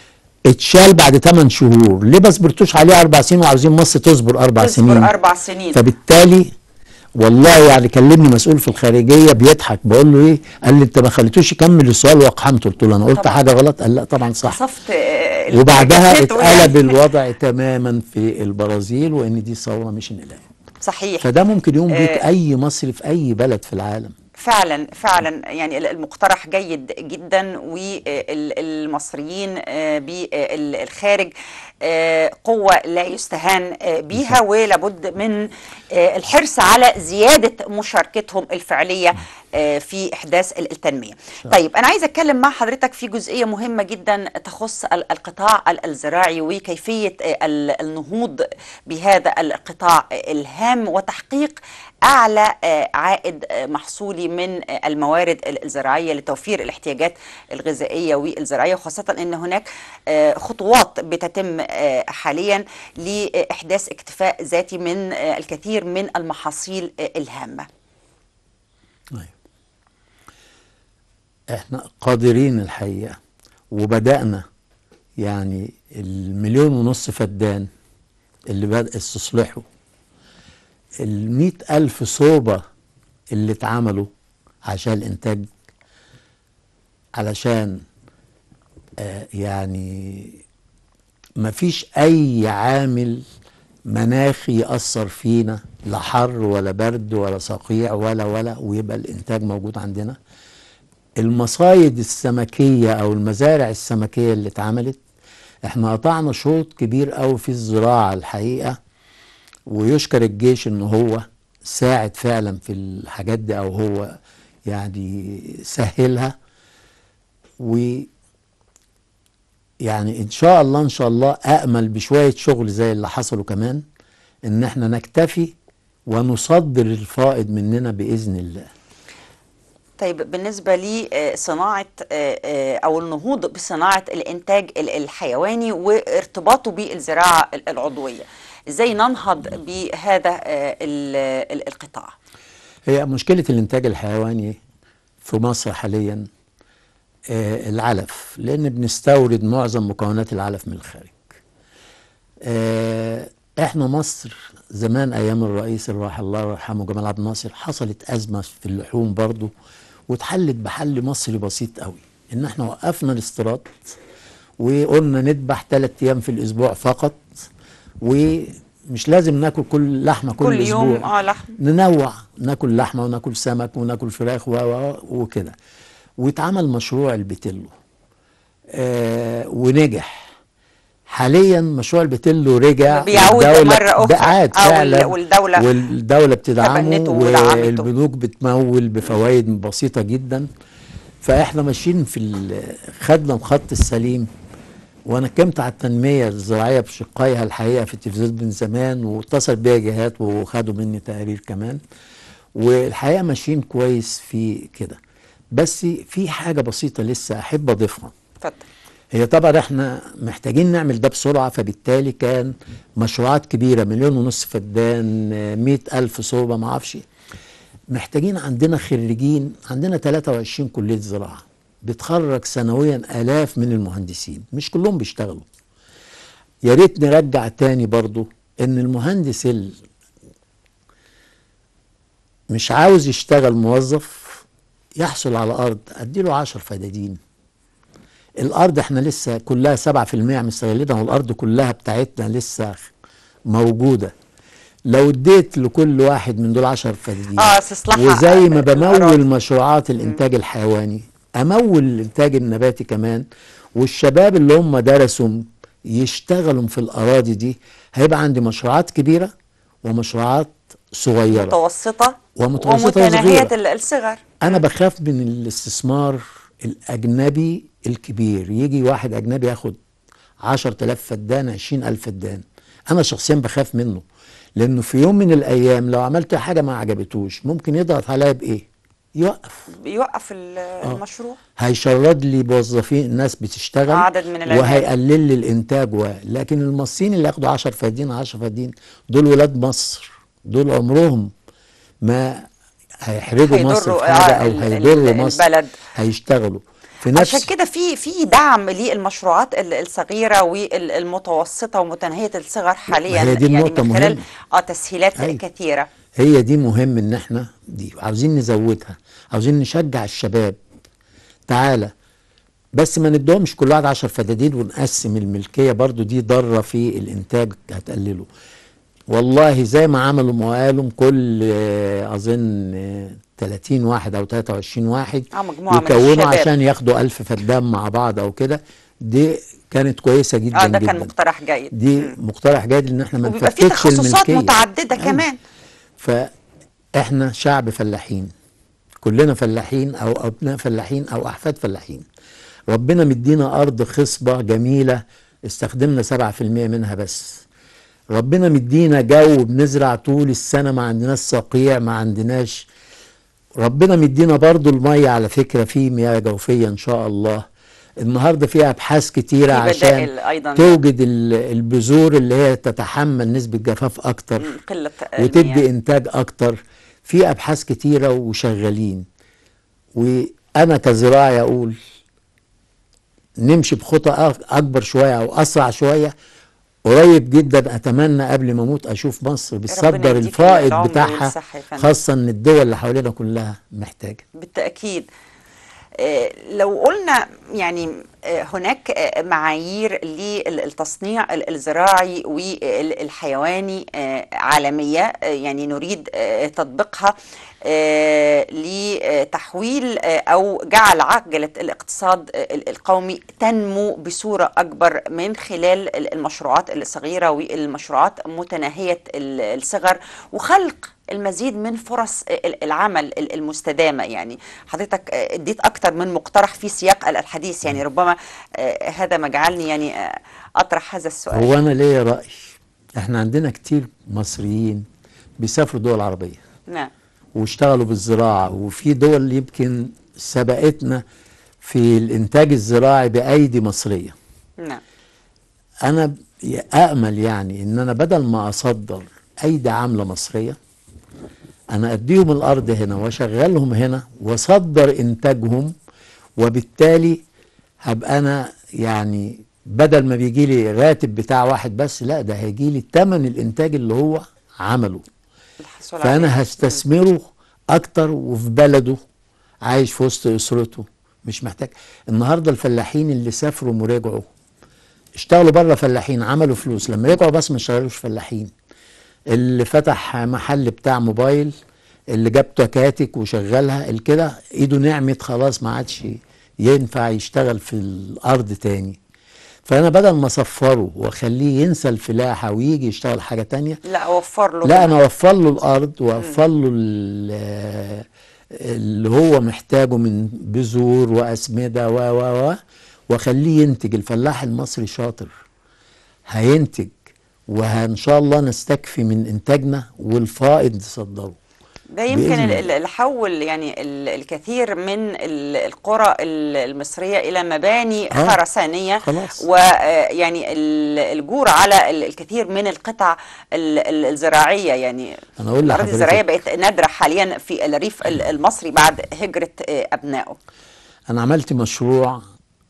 Speaker 5: اتشال بعد 8 شهور ليه ما صبرتوش عليه اربع سنين وعاوزين مصر تصبر اربع سنين
Speaker 4: تصبر اربع سنين
Speaker 5: فبالتالي والله يعني كلمني مسؤول في الخارجيه بيضحك بقول له ايه قال لي انت ما خليتوش يكمل السؤال واقحمت قلت له انا قلت
Speaker 4: طبعا.
Speaker 5: حاجه غلط قال لا طبعا صح
Speaker 4: وصفت آه،
Speaker 5: وبعدها
Speaker 4: جثته
Speaker 5: اتقلب
Speaker 4: يعني.
Speaker 5: الوضع تماما في البرازيل وان دي ثوره مش انقلاب
Speaker 4: صحيح
Speaker 5: فده ممكن يقوم بيك
Speaker 4: آه.
Speaker 5: اي مصري في اي بلد في العالم
Speaker 4: فعلا فعلا يعني ال- المقترح جيد جدا والمصريين بالخارج آه، قوة لا يستهان آه، بيها ولابد من آه، الحرص على زيادة مشاركتهم الفعلية آه، في إحداث ال- التنمية طيب أنا عايزة أتكلم مع حضرتك في جزئية مهمة جدا تخص ال- القطاع ال- الزراعي وكيفية آه، ال- النهوض بهذا القطاع الهام وتحقيق أعلى آه، عائد آه، محصولي من آه، الموارد ال- الزراعية لتوفير الاحتياجات الغذائية والزراعية وخاصة أن هناك آه، خطوات بتتم آه، حاليا لإحداث اكتفاء ذاتي من آه، الكثير من المحاصيل آه، الهامة
Speaker 5: أيوة. احنا قادرين الحقيقة وبدأنا يعني المليون ونص فدان اللي بدأ استصلحوا المئة ألف صوبة اللي اتعملوا عشان الإنتاج علشان آه يعني مفيش أي عامل مناخي يأثر فينا لا حر ولا برد ولا صقيع ولا ولا ويبقى الإنتاج موجود عندنا المصايد السمكية أو المزارع السمكية اللي اتعملت احنا قطعنا شوط كبير قوي في الزراعة الحقيقة ويشكر الجيش ان هو ساعد فعلا في الحاجات دي او هو يعني سهلها و يعني ان شاء الله ان شاء الله امل بشويه شغل زي اللي حصلوا كمان ان احنا نكتفي ونصدر الفائض مننا باذن الله
Speaker 4: طيب بالنسبة لصناعة أو النهوض بصناعة الإنتاج ال- الحيواني وارتباطه بالزراعة ال- العضوية إزاي ننهض بهذا آه، ال- ال- القطاع
Speaker 5: هي مشكله الانتاج الحيواني في مصر حاليا آه، العلف لان بنستورد معظم مكونات العلف من الخارج آه، احنا مصر زمان ايام الرئيس الراحل الله يرحمه جمال عبد الناصر حصلت ازمه في اللحوم برضو واتحلت بحل مصري بسيط قوي ان احنا وقفنا الاستيراد وقلنا نذبح ثلاث ايام في الاسبوع فقط ومش لازم ناكل كل لحمه كل,
Speaker 4: كل يوم
Speaker 5: اسبوع
Speaker 4: اه لحم
Speaker 5: ننوع ناكل لحمه وناكل سمك وناكل فراخ و و- وكده واتعمل مشروع البيتيلو آه ونجح حاليا مشروع البتلو رجع
Speaker 4: بيعود
Speaker 5: والدولة
Speaker 4: مرة أخرى.
Speaker 5: عاد
Speaker 4: آه، وال-
Speaker 5: فعلا
Speaker 4: والدولة
Speaker 5: والدولة بتدعمه
Speaker 4: تبنته ودعمته.
Speaker 5: والبنوك بتمول بفوائد بسيطة جدا فاحنا ماشيين في ال- خدنا الخط السليم وانا كنت على التنميه الزراعيه بشقائها الحقيقه في التلفزيون من زمان واتصل بيا جهات وخدوا مني تقارير كمان والحقيقه ماشيين كويس في كده بس في حاجه بسيطه لسه احب اضيفها
Speaker 4: اتفضل
Speaker 5: هي طبعا احنا محتاجين نعمل ده بسرعة فبالتالي كان مشروعات كبيرة مليون ونص فدان آه، مئة ألف صوبة ما اعرفش محتاجين عندنا خريجين عندنا 23 كلية زراعة بتخرج سنويا آلاف من المهندسين مش كلهم بيشتغلوا يا ريت نرجع تاني برضو ان المهندس ال- مش عاوز يشتغل موظف يحصل على ارض اديله 10 فدادين الارض احنا لسه كلها 7% مستغلينها والارض كلها بتاعتنا لسه موجوده لو اديت لكل واحد من دول 10 فدادين
Speaker 4: اه استصلاحها
Speaker 5: وزي ما
Speaker 4: الأراضي.
Speaker 5: بمول مشروعات الانتاج الحيواني امول الانتاج النباتي كمان والشباب اللي هم درسوا يشتغلوا في الاراضي دي هيبقى عندي مشروعات كبيره ومشروعات صغيره
Speaker 4: متوسطة
Speaker 5: ومتوسطة
Speaker 4: ومتناهية
Speaker 5: وصغيرة.
Speaker 4: ال- الصغر
Speaker 5: انا بخاف من الاستثمار الاجنبي الكبير يجي واحد اجنبي ياخد 10000 فدان 20000 فدان انا شخصيا بخاف منه لانه في يوم من الايام لو عملت حاجه ما عجبتوش ممكن يضغط عليا بايه يوقف
Speaker 4: بيوقف ال- المشروع
Speaker 5: هيشرد لي موظفين ناس بتشتغل
Speaker 4: عدد من العمال.
Speaker 5: وهيقلل لي الانتاج و... لكن المصريين اللي ياخدوا 10 فدين 10 فدين دول ولاد مصر دول عمرهم ما هيحرجوا مصر
Speaker 4: هيضروا
Speaker 5: في حاجه
Speaker 4: آه،
Speaker 5: او
Speaker 4: ال-
Speaker 5: هيضروا
Speaker 4: ال-
Speaker 5: مصر
Speaker 4: البلد.
Speaker 5: هيشتغلوا في نفس
Speaker 4: عشان كده في في دعم للمشروعات ال- الصغيره والمتوسطه ومتناهيه الصغر حاليا
Speaker 5: هي دي
Speaker 4: يعني
Speaker 5: النقطة
Speaker 4: من خلال
Speaker 5: مهمة.
Speaker 4: اه تسهيلات
Speaker 5: أيوة.
Speaker 4: كثيره
Speaker 5: هي دي مهم ان احنا دي عاوزين نزودها عاوزين نشجع الشباب تعالى بس ما ندهمش كل واحد 10 فدادين ونقسم الملكيه برضو دي ضاره في الانتاج هتقلله والله زي ما عملوا موالم كل آه، اظن آه، 30 واحد او 23 واحد
Speaker 4: آه، مجموعة من
Speaker 5: يكونوا
Speaker 4: الشباب.
Speaker 5: عشان ياخدوا 1000 فدان مع بعض او كده دي كانت كويسه جدا
Speaker 4: اه ده كان
Speaker 5: جدا.
Speaker 4: مقترح جيد
Speaker 5: دي مقترح جيد ان احنا ما
Speaker 4: وبيبقى في
Speaker 5: نفتتش
Speaker 4: تخصصات
Speaker 5: الملكيه
Speaker 4: متعدده
Speaker 5: أيوة.
Speaker 4: كمان
Speaker 5: فاحنا شعب فلاحين كلنا فلاحين او ابناء فلاحين او احفاد فلاحين ربنا مدينا ارض خصبه جميله استخدمنا 7% منها بس ربنا مدينا جو بنزرع طول السنه ما عندناش صقيع ما عندناش ربنا مدينا برضو الميه على فكره في مياه جوفيه ان شاء الله النهارده في ابحاث كتيره
Speaker 4: في
Speaker 5: عشان
Speaker 4: بدائل أيضاً.
Speaker 5: توجد ال- البذور اللي هي تتحمل نسبه جفاف اكتر
Speaker 4: مم، قله
Speaker 5: وتدي
Speaker 4: المياه.
Speaker 5: انتاج اكتر في ابحاث كتيره وشغالين وانا كزراعي اقول نمشي بخطى أك- اكبر شويه او اسرع شويه قريب جدا اتمنى قبل ما اموت اشوف مصر بتصدر
Speaker 4: يديك
Speaker 5: الفائض
Speaker 4: العمر
Speaker 5: بتاعها
Speaker 4: والصحة يا فندم.
Speaker 5: خاصه ان الدول اللي حوالينا كلها محتاجه
Speaker 4: بالتأكيد آه، لو قلنا يعني آه، هناك آه، معايير للتصنيع ال- الزراعي والحيواني آه، عالمية آه، يعني نريد آه، تطبيقها آه، لتحويل آه، أو جعل عجلة الاقتصاد آه، ال- القومي تنمو بصورة أكبر من خلال ال- المشروعات الصغيرة والمشروعات متناهية ال- الصغر وخلق المزيد من فرص ال- العمل ال- المستدامة يعني حضرتك آه، اديت أكتر من مقترح في سياق ال- الحديث يعني ربما آه، هذا ما جعلني يعني آه، أطرح هذا السؤال
Speaker 5: هو انا ليا راي احنا عندنا كتير مصريين بيسافروا دول عربيه
Speaker 4: نعم
Speaker 5: واشتغلوا بالزراعة وفي دول يمكن سبقتنا في الإنتاج الزراعي بأيدي مصرية
Speaker 4: نعم
Speaker 5: أنا أأمل يعني إن أنا بدل ما أصدر أيدي عاملة مصرية أنا أديهم الأرض هنا وأشغلهم هنا وأصدر إنتاجهم وبالتالي هبقى أنا يعني بدل ما بيجي لي راتب بتاع واحد بس لا ده هيجي لي تمن الإنتاج اللي هو عمله
Speaker 4: الحصول عليه.
Speaker 5: فانا هستثمره اكتر وفي بلده عايش في وسط اسرته مش محتاج النهارده الفلاحين اللي سافروا ورجعوا اشتغلوا بره فلاحين عملوا فلوس لما رجعوا بس ما اشتغلوش فلاحين اللي فتح محل بتاع موبايل اللي جاب تكاتك وشغلها الكده ايده نعمت خلاص ما عادش ينفع يشتغل في الارض تاني فانا بدل ما اصفره واخليه ينسى الفلاحه ويجي يشتغل حاجه تانية
Speaker 4: لا اوفر له
Speaker 5: لا انا اوفر له الارض واوفر له ال- اللي هو محتاجه من بذور واسمده و و و واخليه ينتج الفلاح المصري شاطر هينتج وان شاء الله نستكفي من انتاجنا والفائض نصدره
Speaker 4: ده يمكن
Speaker 5: بإذن
Speaker 4: ال-
Speaker 5: الله.
Speaker 4: ال- الحول يعني ال- الكثير من ال- القرى ال- المصرية إلى مباني
Speaker 5: آه،
Speaker 4: خرسانية
Speaker 5: خلاص.
Speaker 4: ويعني الجور على ال- الكثير من القطع ال- ال- الزراعية يعني
Speaker 5: انا اقول
Speaker 4: الأراضي
Speaker 5: لحضرتك
Speaker 4: الزراعية بقت نادرة حاليا في الريف ال- المصري بعد هجرة آه، أبنائه
Speaker 5: انا عملت مشروع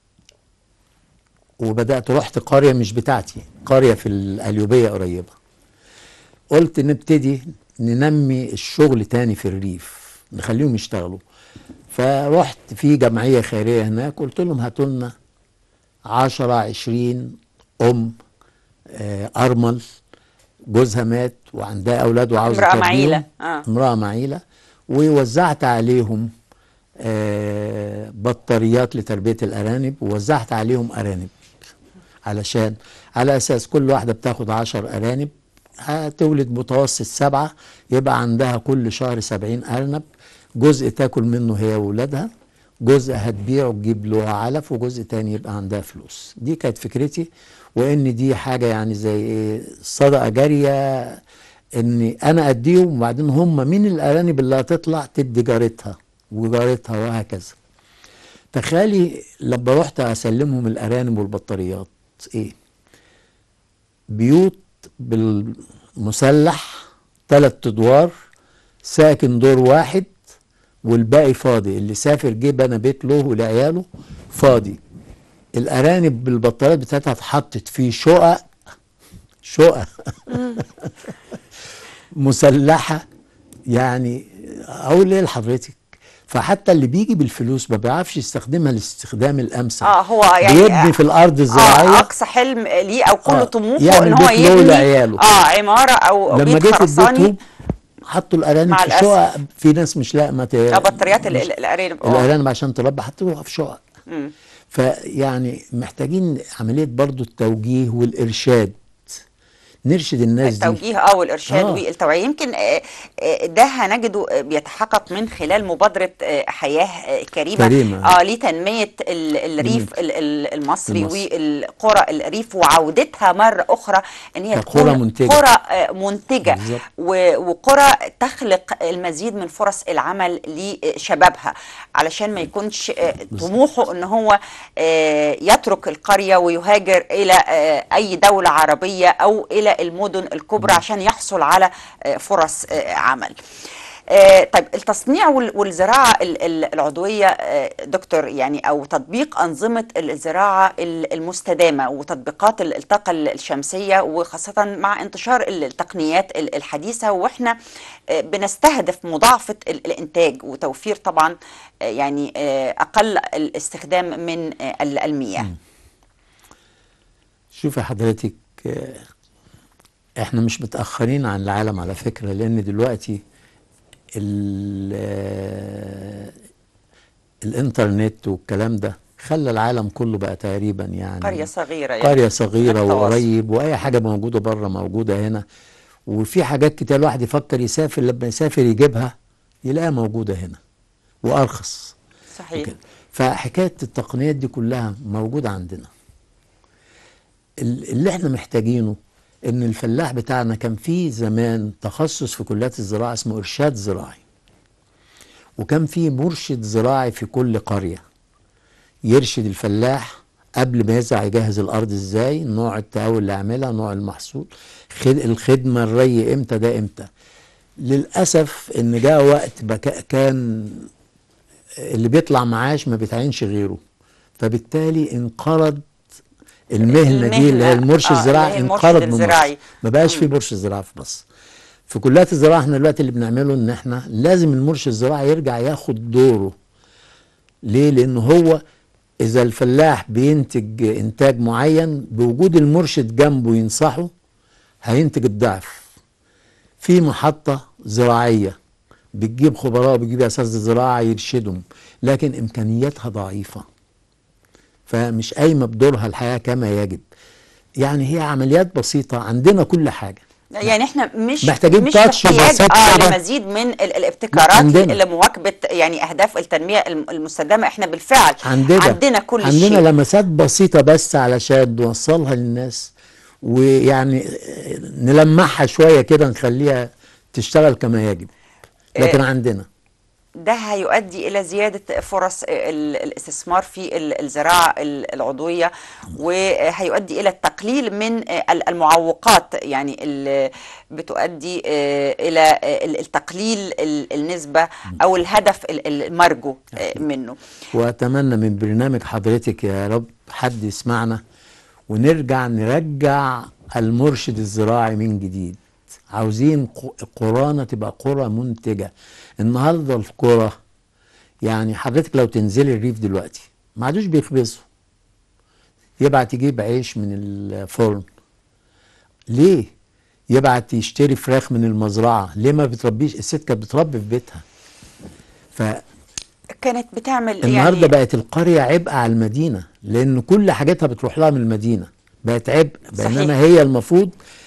Speaker 5: وبدات رحت قريه مش بتاعتي قريه في القليوبيه قريبه قلت نبتدي ننمي الشغل تاني في الريف نخليهم يشتغلوا فرحت في جمعيه خيريه هناك قلت لهم هاتوا لنا 10 20 ام آه، ارمل جوزها مات وعندها اولاد وعاوزه
Speaker 4: امرأة
Speaker 5: تربيهم.
Speaker 4: معيلة، آه.
Speaker 5: امراه معيله ووزعت عليهم آه، بطاريات لتربيه الارانب ووزعت عليهم ارانب علشان على اساس كل واحده بتاخد عشر ارانب هتولد متوسط سبعه يبقى عندها كل شهر سبعين ارنب جزء تاكل منه هي وولادها جزء هتبيعه تجيب له علف وجزء تاني يبقى عندها فلوس دي كانت فكرتي وان دي حاجه يعني زي ايه صدقه جاريه ان انا اديهم وبعدين هم من الارانب اللي هتطلع تدي جارتها وجارتها وهكذا تخيلي لما رحت اسلمهم الارانب والبطاريات ايه بيوت بالمسلح ثلاث ادوار ساكن دور واحد والباقي فاضي اللي سافر جه بنى بيت له ولعياله فاضي الارانب بالبطاريات بتاعتها اتحطت في شقق شقق مسلحه يعني اقول ايه لحضرتك فحتى اللي بيجي بالفلوس ما بيعرفش يستخدمها الاستخدام الامثل
Speaker 4: اه هو يعني
Speaker 5: بيبني في الارض
Speaker 4: آه
Speaker 5: الزراعيه
Speaker 4: أقصى حلم ليه أو كل
Speaker 5: آه،
Speaker 4: طموحه
Speaker 5: يعمل
Speaker 4: إن هو
Speaker 5: بيت له
Speaker 4: يبني
Speaker 5: ولعياله.
Speaker 4: اه عمارة أو
Speaker 5: لما
Speaker 4: بيت
Speaker 5: جيت
Speaker 4: خرساني
Speaker 5: اديتهم حطوا الارانب
Speaker 4: مع
Speaker 5: في
Speaker 4: الأسف.
Speaker 5: شقق في ناس مش لاقيه ما ت-
Speaker 4: آه، بطاريات ال-
Speaker 5: مش-
Speaker 4: ال- الأرانب آه.
Speaker 5: الارانب عشان تربى حطوها في شقق
Speaker 4: مم.
Speaker 5: فيعني محتاجين عمليه برضو التوجيه والارشاد نرشد الناس دي
Speaker 4: التوجيه اه والارشاد
Speaker 5: آه.
Speaker 4: والتوعيه يمكن آه، آه، ده هنجده آه، بيتحقق من خلال مبادره آه، حياه آه، كريمه
Speaker 5: كريمة.
Speaker 4: اه لتنميه ال- الريف ال- ال- المصري
Speaker 5: المصري.
Speaker 4: والقرى الريف وعودتها مره اخرى ان هي
Speaker 5: كقرى
Speaker 4: تكون
Speaker 5: منتجة.
Speaker 4: قرى آه، منتجه
Speaker 5: بالظبط.
Speaker 4: و- وقرى تخلق المزيد من فرص العمل لشبابها علشان ما يكونش آه، طموحه ان هو آه، يترك القريه ويهاجر الى آه، اي دوله عربيه او الى المدن الكبرى عشان يحصل على آه، فرص آه، عمل. آه، طيب التصنيع وال- والزراعه ال- ال- العضويه آه، دكتور يعني او تطبيق انظمه الزراعه ال- المستدامه وتطبيقات ال- الطاقه ال- الشمسيه وخاصه مع انتشار ال- التقنيات ال- الحديثه واحنا آه، بنستهدف مضاعفه ال- الانتاج وتوفير طبعا آه، يعني آه، اقل الاستخدام من آه، ال- المياه.
Speaker 5: شوفي حضرتك آه، احنا مش متأخرين عن العالم على فكرة لان دلوقتي ال- آه، الانترنت والكلام ده خلى العالم كله بقى تقريبا يعني
Speaker 4: قريه صغيره يعني
Speaker 5: قرية صغيرة
Speaker 4: التواصل.
Speaker 5: وقريب وأي حاجة موجودة بره موجودة هنا وفي حاجات كتير الواحد يفكر يسافر لما يسافر يجيبها يلاقيها موجودة هنا وأرخص
Speaker 4: صحيح
Speaker 5: وكده. فحكاية التقنيات دي كلها موجودة عندنا ال- اللي احنا محتاجينه ان الفلاح بتاعنا كان في زمان تخصص في كليات الزراعة اسمه ارشاد زراعي وكان في مرشد زراعي في كل قرية يرشد الفلاح قبل ما يزرع يجهز الارض ازاي نوع التقاوي اللي يعملها نوع المحصول خد الخدمة الري امتى ده امتى للأسف ان جاء وقت بكا كان اللي بيطلع معاش ما بيتعينش غيره فبالتالي انقرض المهنه دي اللي هي
Speaker 4: المهنة،
Speaker 5: المرشد
Speaker 4: آه،
Speaker 5: الزراعي
Speaker 4: اللي هي المرشد
Speaker 5: انقرض من
Speaker 4: الزراعي.
Speaker 5: مصر ما بقاش في مرشد زراعي في مصر في كليات الزراعه احنا دلوقتي اللي بنعمله ان احنا لازم المرشد الزراعي يرجع ياخد دوره ليه لان هو اذا الفلاح بينتج انتاج معين بوجود المرشد جنبه ينصحه هينتج الضعف في محطة زراعية بتجيب خبراء بتجيب أساتذة زراعة يرشدهم لكن إمكانياتها ضعيفة فمش قايمه بدورها الحياه كما يجب يعني هي عمليات بسيطه عندنا كل حاجه
Speaker 4: يعني احنا مش
Speaker 5: محتاجين
Speaker 4: مش
Speaker 5: تاتش
Speaker 4: في احتياج
Speaker 5: بسيط
Speaker 4: اه
Speaker 5: كده.
Speaker 4: لمزيد من ال- الابتكارات
Speaker 5: عندنا.
Speaker 4: لمواكبه يعني اهداف التنميه الم- المستدامه احنا بالفعل
Speaker 5: عندنا
Speaker 4: عندنا كل
Speaker 5: عندنا
Speaker 4: شيء
Speaker 5: لمسات بسيطة بس علشان نوصلها للناس ويعني نلمعها شوية كده نخليها تشتغل كما يجب لكن عندنا
Speaker 4: ده هيؤدي الى زياده فرص ال- الاستثمار في ال- الزراعه ال- العضويه وهيؤدي الى التقليل من ال- المعوقات يعني اللي بتؤدي الى ال- التقليل ال- النسبه او الهدف ال- المرجو منه
Speaker 5: وأتمنى من برنامج حضرتك يا رب حد يسمعنا ونرجع نرجع المرشد الزراعي من جديد عاوزين ق- قرانا تبقى قرى منتجة النهاردة القرى يعني حضرتك لو تنزلي الريف دلوقتي ما عادوش بيخبزوا يبعت يجيب عيش من الفرن ليه يبعت يشتري فراخ من المزرعة ليه ما بتربيش الست كانت بتربي في بيتها ف
Speaker 4: كانت بتعمل
Speaker 5: النهارده
Speaker 4: يعني
Speaker 5: بقت القريه عبء على المدينه لان كل حاجتها بتروح لها من المدينه بقت عبء
Speaker 4: صحيح.
Speaker 5: بينما هي المفروض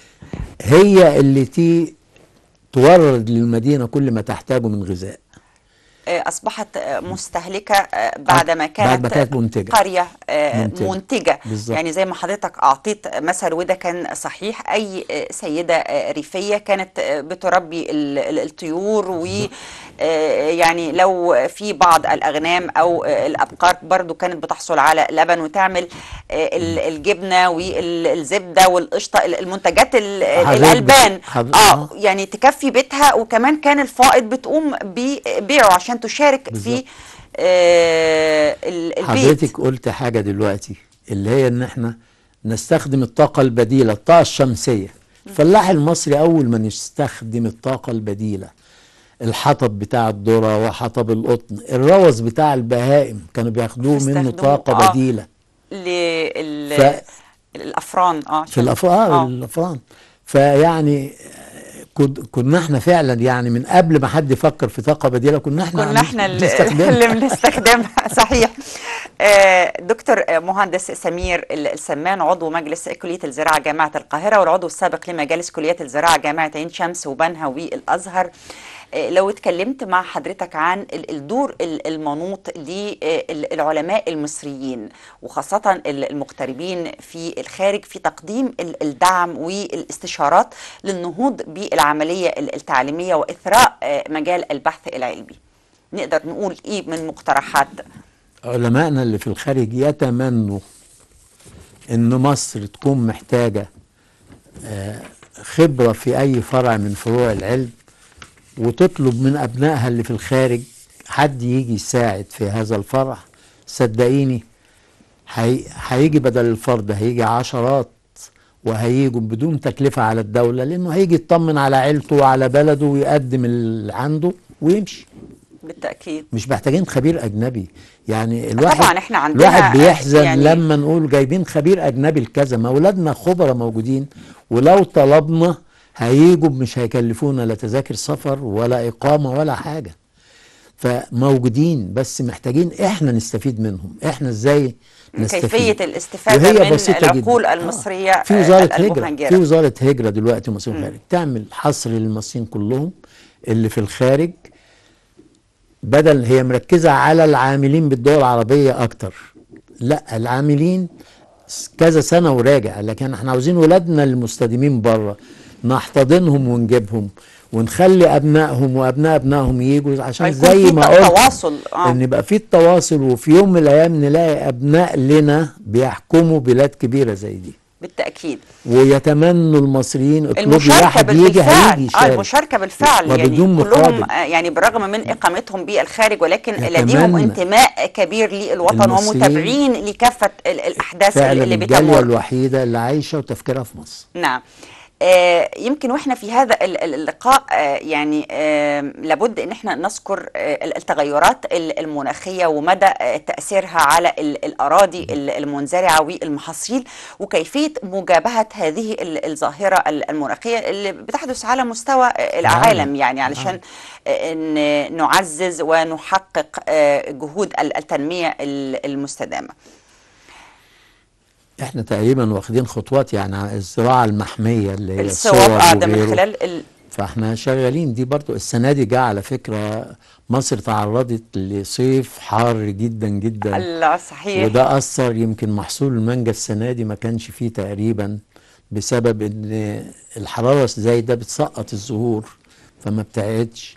Speaker 5: هي اللي تي تورد للمدينه كل ما تحتاجه من غذاء
Speaker 4: اصبحت مستهلكه بعدما كانت
Speaker 5: بعد ما كانت منتجة.
Speaker 4: قريه
Speaker 5: منتجة.
Speaker 4: منتجه
Speaker 5: بالظبط.
Speaker 4: يعني زي ما حضرتك اعطيت مثل وده كان صحيح اي سيده ريفيه كانت بتربي ال- ال- الطيور و يعني لو في بعض الاغنام او الابقار برضو كانت بتحصل على لبن وتعمل ال- الجبنه والزبده والقشطه المنتجات ال-
Speaker 5: حضرتك
Speaker 4: الالبان
Speaker 5: بت- حض-
Speaker 4: اه
Speaker 5: آه.
Speaker 4: يعني تكفي بيتها وكمان كان الفائض بتقوم ببيعه عشان تشارك في
Speaker 5: بالظبط.
Speaker 4: آه ال- البيت
Speaker 5: حضرتك قلت حاجه دلوقتي اللي هي ان احنا نستخدم الطاقه البديله الطاقه الشمسيه الفلاح المصري اول ما نستخدم الطاقه البديله الحطب بتاع الذره وحطب القطن الروث بتاع البهائم كانوا بياخدوه منه
Speaker 4: بيستخدموه،
Speaker 5: طاقه
Speaker 4: آه.
Speaker 5: بديله
Speaker 4: لل
Speaker 5: ف-
Speaker 4: الافران اه
Speaker 5: في
Speaker 4: عشان-
Speaker 5: الافران
Speaker 4: آه.
Speaker 5: الافران فيعني كد- كنا احنا فعلا يعني من قبل ما حد يفكر في طاقه بديله كنا احنا
Speaker 4: كنا احنا اللي,
Speaker 5: بنستخدمها.
Speaker 4: اللي بنستخدمها صحيح آه، دكتور آه، مهندس سمير السمان عضو مجلس كلية الزراعة جامعة القاهرة والعضو السابق لمجالس كليات الزراعة جامعة عين شمس وبنها والأزهر آه، لو اتكلمت مع حضرتك عن ال- الدور ال- المنوط للعلماء المصريين وخاصة ال- المغتربين في الخارج في تقديم ال- الدعم والاستشارات للنهوض بالعملية ال- التعليمية وإثراء آه، مجال البحث العلمي نقدر نقول ايه من مقترحات
Speaker 5: علمائنا اللي في الخارج يتمنوا ان مصر تكون محتاجه آه، خبره في اي فرع من فروع العلم وتطلب من ابنائها اللي في الخارج حد يجي يساعد في هذا الفرع صدقيني هي- هيجي بدل الفرد هيجي عشرات وهيجوا بدون تكلفة على الدولة لأنه هيجي يطمن على عيلته وعلى بلده ويقدم اللي عنده ويمشي
Speaker 4: بالتاكيد
Speaker 5: مش محتاجين خبير اجنبي يعني الواحد
Speaker 4: طبعاً إحنا عندنا
Speaker 5: الواحد بيحزن
Speaker 4: يعني-
Speaker 5: يعني لما نقول جايبين خبير اجنبي لكذا ما اولادنا خبراء موجودين ولو طلبنا هيجوا مش هيكلفونا لا تذاكر سفر ولا اقامه ولا حاجه فموجودين بس محتاجين احنا نستفيد منهم احنا ازاي نستفيد
Speaker 4: كيفيه الاستفاده
Speaker 5: وهي
Speaker 4: من
Speaker 5: بسيطة
Speaker 4: العقول
Speaker 5: جداً.
Speaker 4: المصريه
Speaker 5: آه. في
Speaker 4: آه،
Speaker 5: وزارة هجرة
Speaker 4: المهاجرة.
Speaker 5: في وزارة هجرة دلوقتي مصريين الخارج تعمل حصر للمصريين كلهم اللي في الخارج بدل هي مركزة على العاملين بالدول العربية أكتر لا العاملين كذا سنة وراجع لكن احنا عاوزين ولادنا المستديمين بره نحتضنهم ونجيبهم ونخلي ابنائهم وابناء ابنائهم يجوا عشان
Speaker 4: هيكون
Speaker 5: زي
Speaker 4: في
Speaker 5: ما قلت
Speaker 4: تواصل آه.
Speaker 5: ان يبقى في التواصل وفي يوم من الايام نلاقي ابناء لنا بيحكموا بلاد كبيره زي دي
Speaker 4: بالتاكيد
Speaker 5: ويتمنوا المصريين اطلبي
Speaker 4: المشاركه
Speaker 5: واحد يجي
Speaker 4: بالفعل
Speaker 5: هيجي
Speaker 4: اه
Speaker 5: يشارك
Speaker 4: المشاركه بالفعل يعني
Speaker 5: وبدون
Speaker 4: كلهم
Speaker 5: مقابل.
Speaker 4: آه، يعني بالرغم من اقامتهم بالخارج ولكن
Speaker 5: يتمنى.
Speaker 4: لديهم انتماء كبير للوطن
Speaker 5: المصريين
Speaker 4: ومتابعين لكافه ال- الاحداث
Speaker 5: فعلا
Speaker 4: اللي
Speaker 5: الجاليه
Speaker 4: بتمر
Speaker 5: الوحيده اللي عايشه وتفكيرها في مصر
Speaker 4: نعم آه، يمكن واحنا في هذا ال- ال- اللقاء آه، يعني آه، لابد ان احنا نذكر آه، ال- التغيرات ال- المناخيه ومدى آه، تاثيرها على ال- الاراضي ال- المنزرعه والمحاصيل وكيفيه مجابهه هذه ال- الظاهره ال- المناخيه اللي بتحدث على مستوى آه، العالم يعني علشان آه، ان نعزز ونحقق آه، جهود ال- التنميه ال- المستدامه.
Speaker 5: احنا تقريبا واخدين خطوات يعني على الزراعه المحميه اللي هي
Speaker 4: الصوب
Speaker 5: الصور
Speaker 4: اه ده من
Speaker 5: وغيره.
Speaker 4: خلال ال...
Speaker 5: فاحنا شغالين دي برضو السنه دي جه على فكره مصر تعرضت لصيف حار جدا جدا
Speaker 4: الله صحيح
Speaker 5: وده اثر يمكن محصول المانجا السنه دي ما كانش فيه تقريبا بسبب ان الحراره الزايده بتسقط الزهور فما بتعدش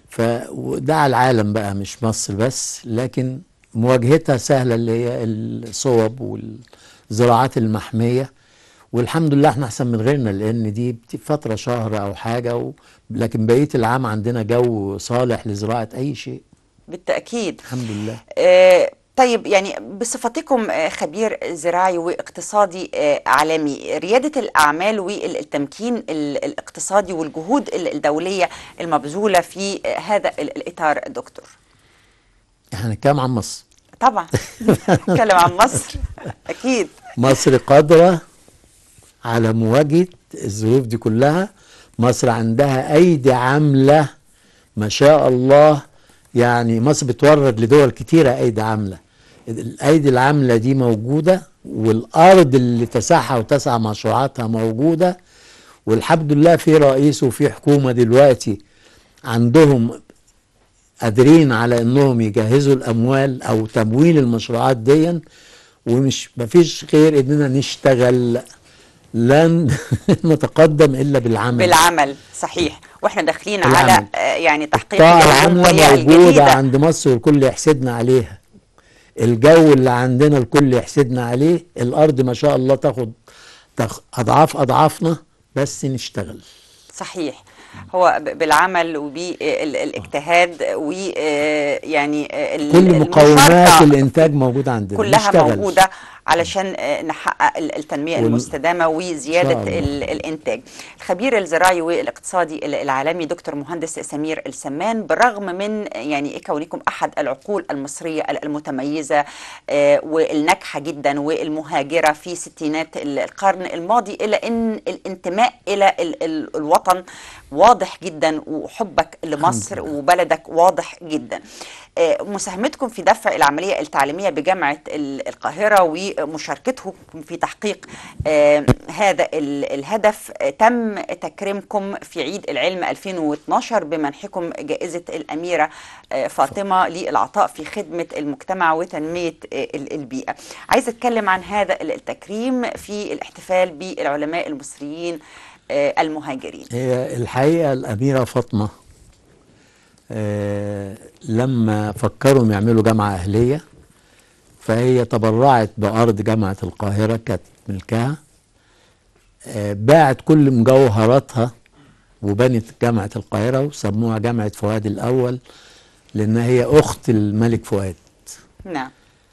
Speaker 5: فده على العالم بقى مش مصر بس لكن مواجهتها سهله اللي هي الصوب والزراعات المحميه والحمد لله احنا احسن من غيرنا لان دي بت- فتره شهر او حاجه و... لكن بقيه العام عندنا جو صالح لزراعه اي شيء
Speaker 4: بالتأكيد
Speaker 5: الحمد لله
Speaker 4: آه، طيب يعني بصفتكم آه، خبير زراعي واقتصادي آه، عالمي ريادة الأعمال والتمكين ال- الاقتصادي والجهود ال- الدولية المبذولة في آه، هذا ال- الإطار دكتور
Speaker 5: احنا هنتكلم عن مصر
Speaker 4: طبعا نتكلم عن مصر أكيد
Speaker 5: مصر قادرة على مواجهة الظروف دي كلها مصر عندها أيدي عاملة ما شاء الله يعني مصر بتورد لدول كتيرة أيدي عاملة الأيدي العاملة دي موجودة والأرض اللي تسعها وتسع مشروعاتها موجودة والحمد لله في رئيس وفي حكومة دلوقتي عندهم قادرين على انهم يجهزوا الاموال او تمويل المشروعات دي ومش مفيش غير اننا نشتغل لن نتقدم الا بالعمل
Speaker 4: بالعمل صحيح واحنا داخلين
Speaker 5: بالعمل.
Speaker 4: على آه، يعني تحقيق
Speaker 5: الطاقة العاملة
Speaker 4: الجمهورية
Speaker 5: موجودة
Speaker 4: الجديدة
Speaker 5: عند مصر والكل يحسدنا عليها الجو اللي عندنا الكل يحسدنا عليه الأرض ما شاء الله تاخد تاخ- أضعاف أضعافنا بس نشتغل
Speaker 4: صحيح هو ب- بالعمل وبالاجتهاد ويعني
Speaker 5: كل مقومات الإنتاج موجودة عندنا
Speaker 4: كلها
Speaker 5: نشتغل.
Speaker 4: موجودة علشان آه، نحقق ال- التنمية
Speaker 5: وال-
Speaker 4: المستدامة وزيادة
Speaker 5: إن شاء الله.
Speaker 4: ال- الإنتاج الخبير الزراعي والاقتصادي ال- العالمي دكتور مهندس سمير السمان بالرغم من يعني كونكم أحد العقول المصرية ال- المتميزة آه، والناجحة جدا والمهاجرة في ستينات ال- القرن الماضي إلا أن الانتماء إلى ال- ال- الوطن واضح جدا وحبك لمصر
Speaker 5: لله.
Speaker 4: وبلدك واضح جدا آه، مساهمتكم في دفع العملية التعليمية بجامعة ال- القاهرة ومشاركتكم في تحقيق آه، هذا ال- الهدف آه، تم تكريمكم في عيد العلم 2012 بمنحكم جائزة الأميرة آه، فاطمة للعطاء في خدمة المجتمع وتنمية آه، ال- البيئة عايزة أتكلم عن هذا ال- التكريم في الاحتفال بالعلماء المصريين آه، المهاجرين
Speaker 5: هي الحقيقة الأميرة فاطمة آه لما فكروا يعملوا جامعة أهلية فهي تبرعت بأرض جامعة القاهرة كانت ملكها آه باعت كل مجوهراتها وبنت جامعة القاهرة وسموها جامعة فؤاد الأول لأن هي أخت الملك فؤاد
Speaker 4: نعم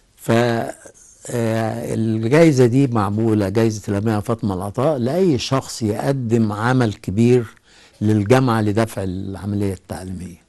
Speaker 5: فالجائزة دي معمولة جائزة الأميرة فاطمة العطاء لأي شخص يقدم عمل كبير للجامعة لدفع العملية التعليمية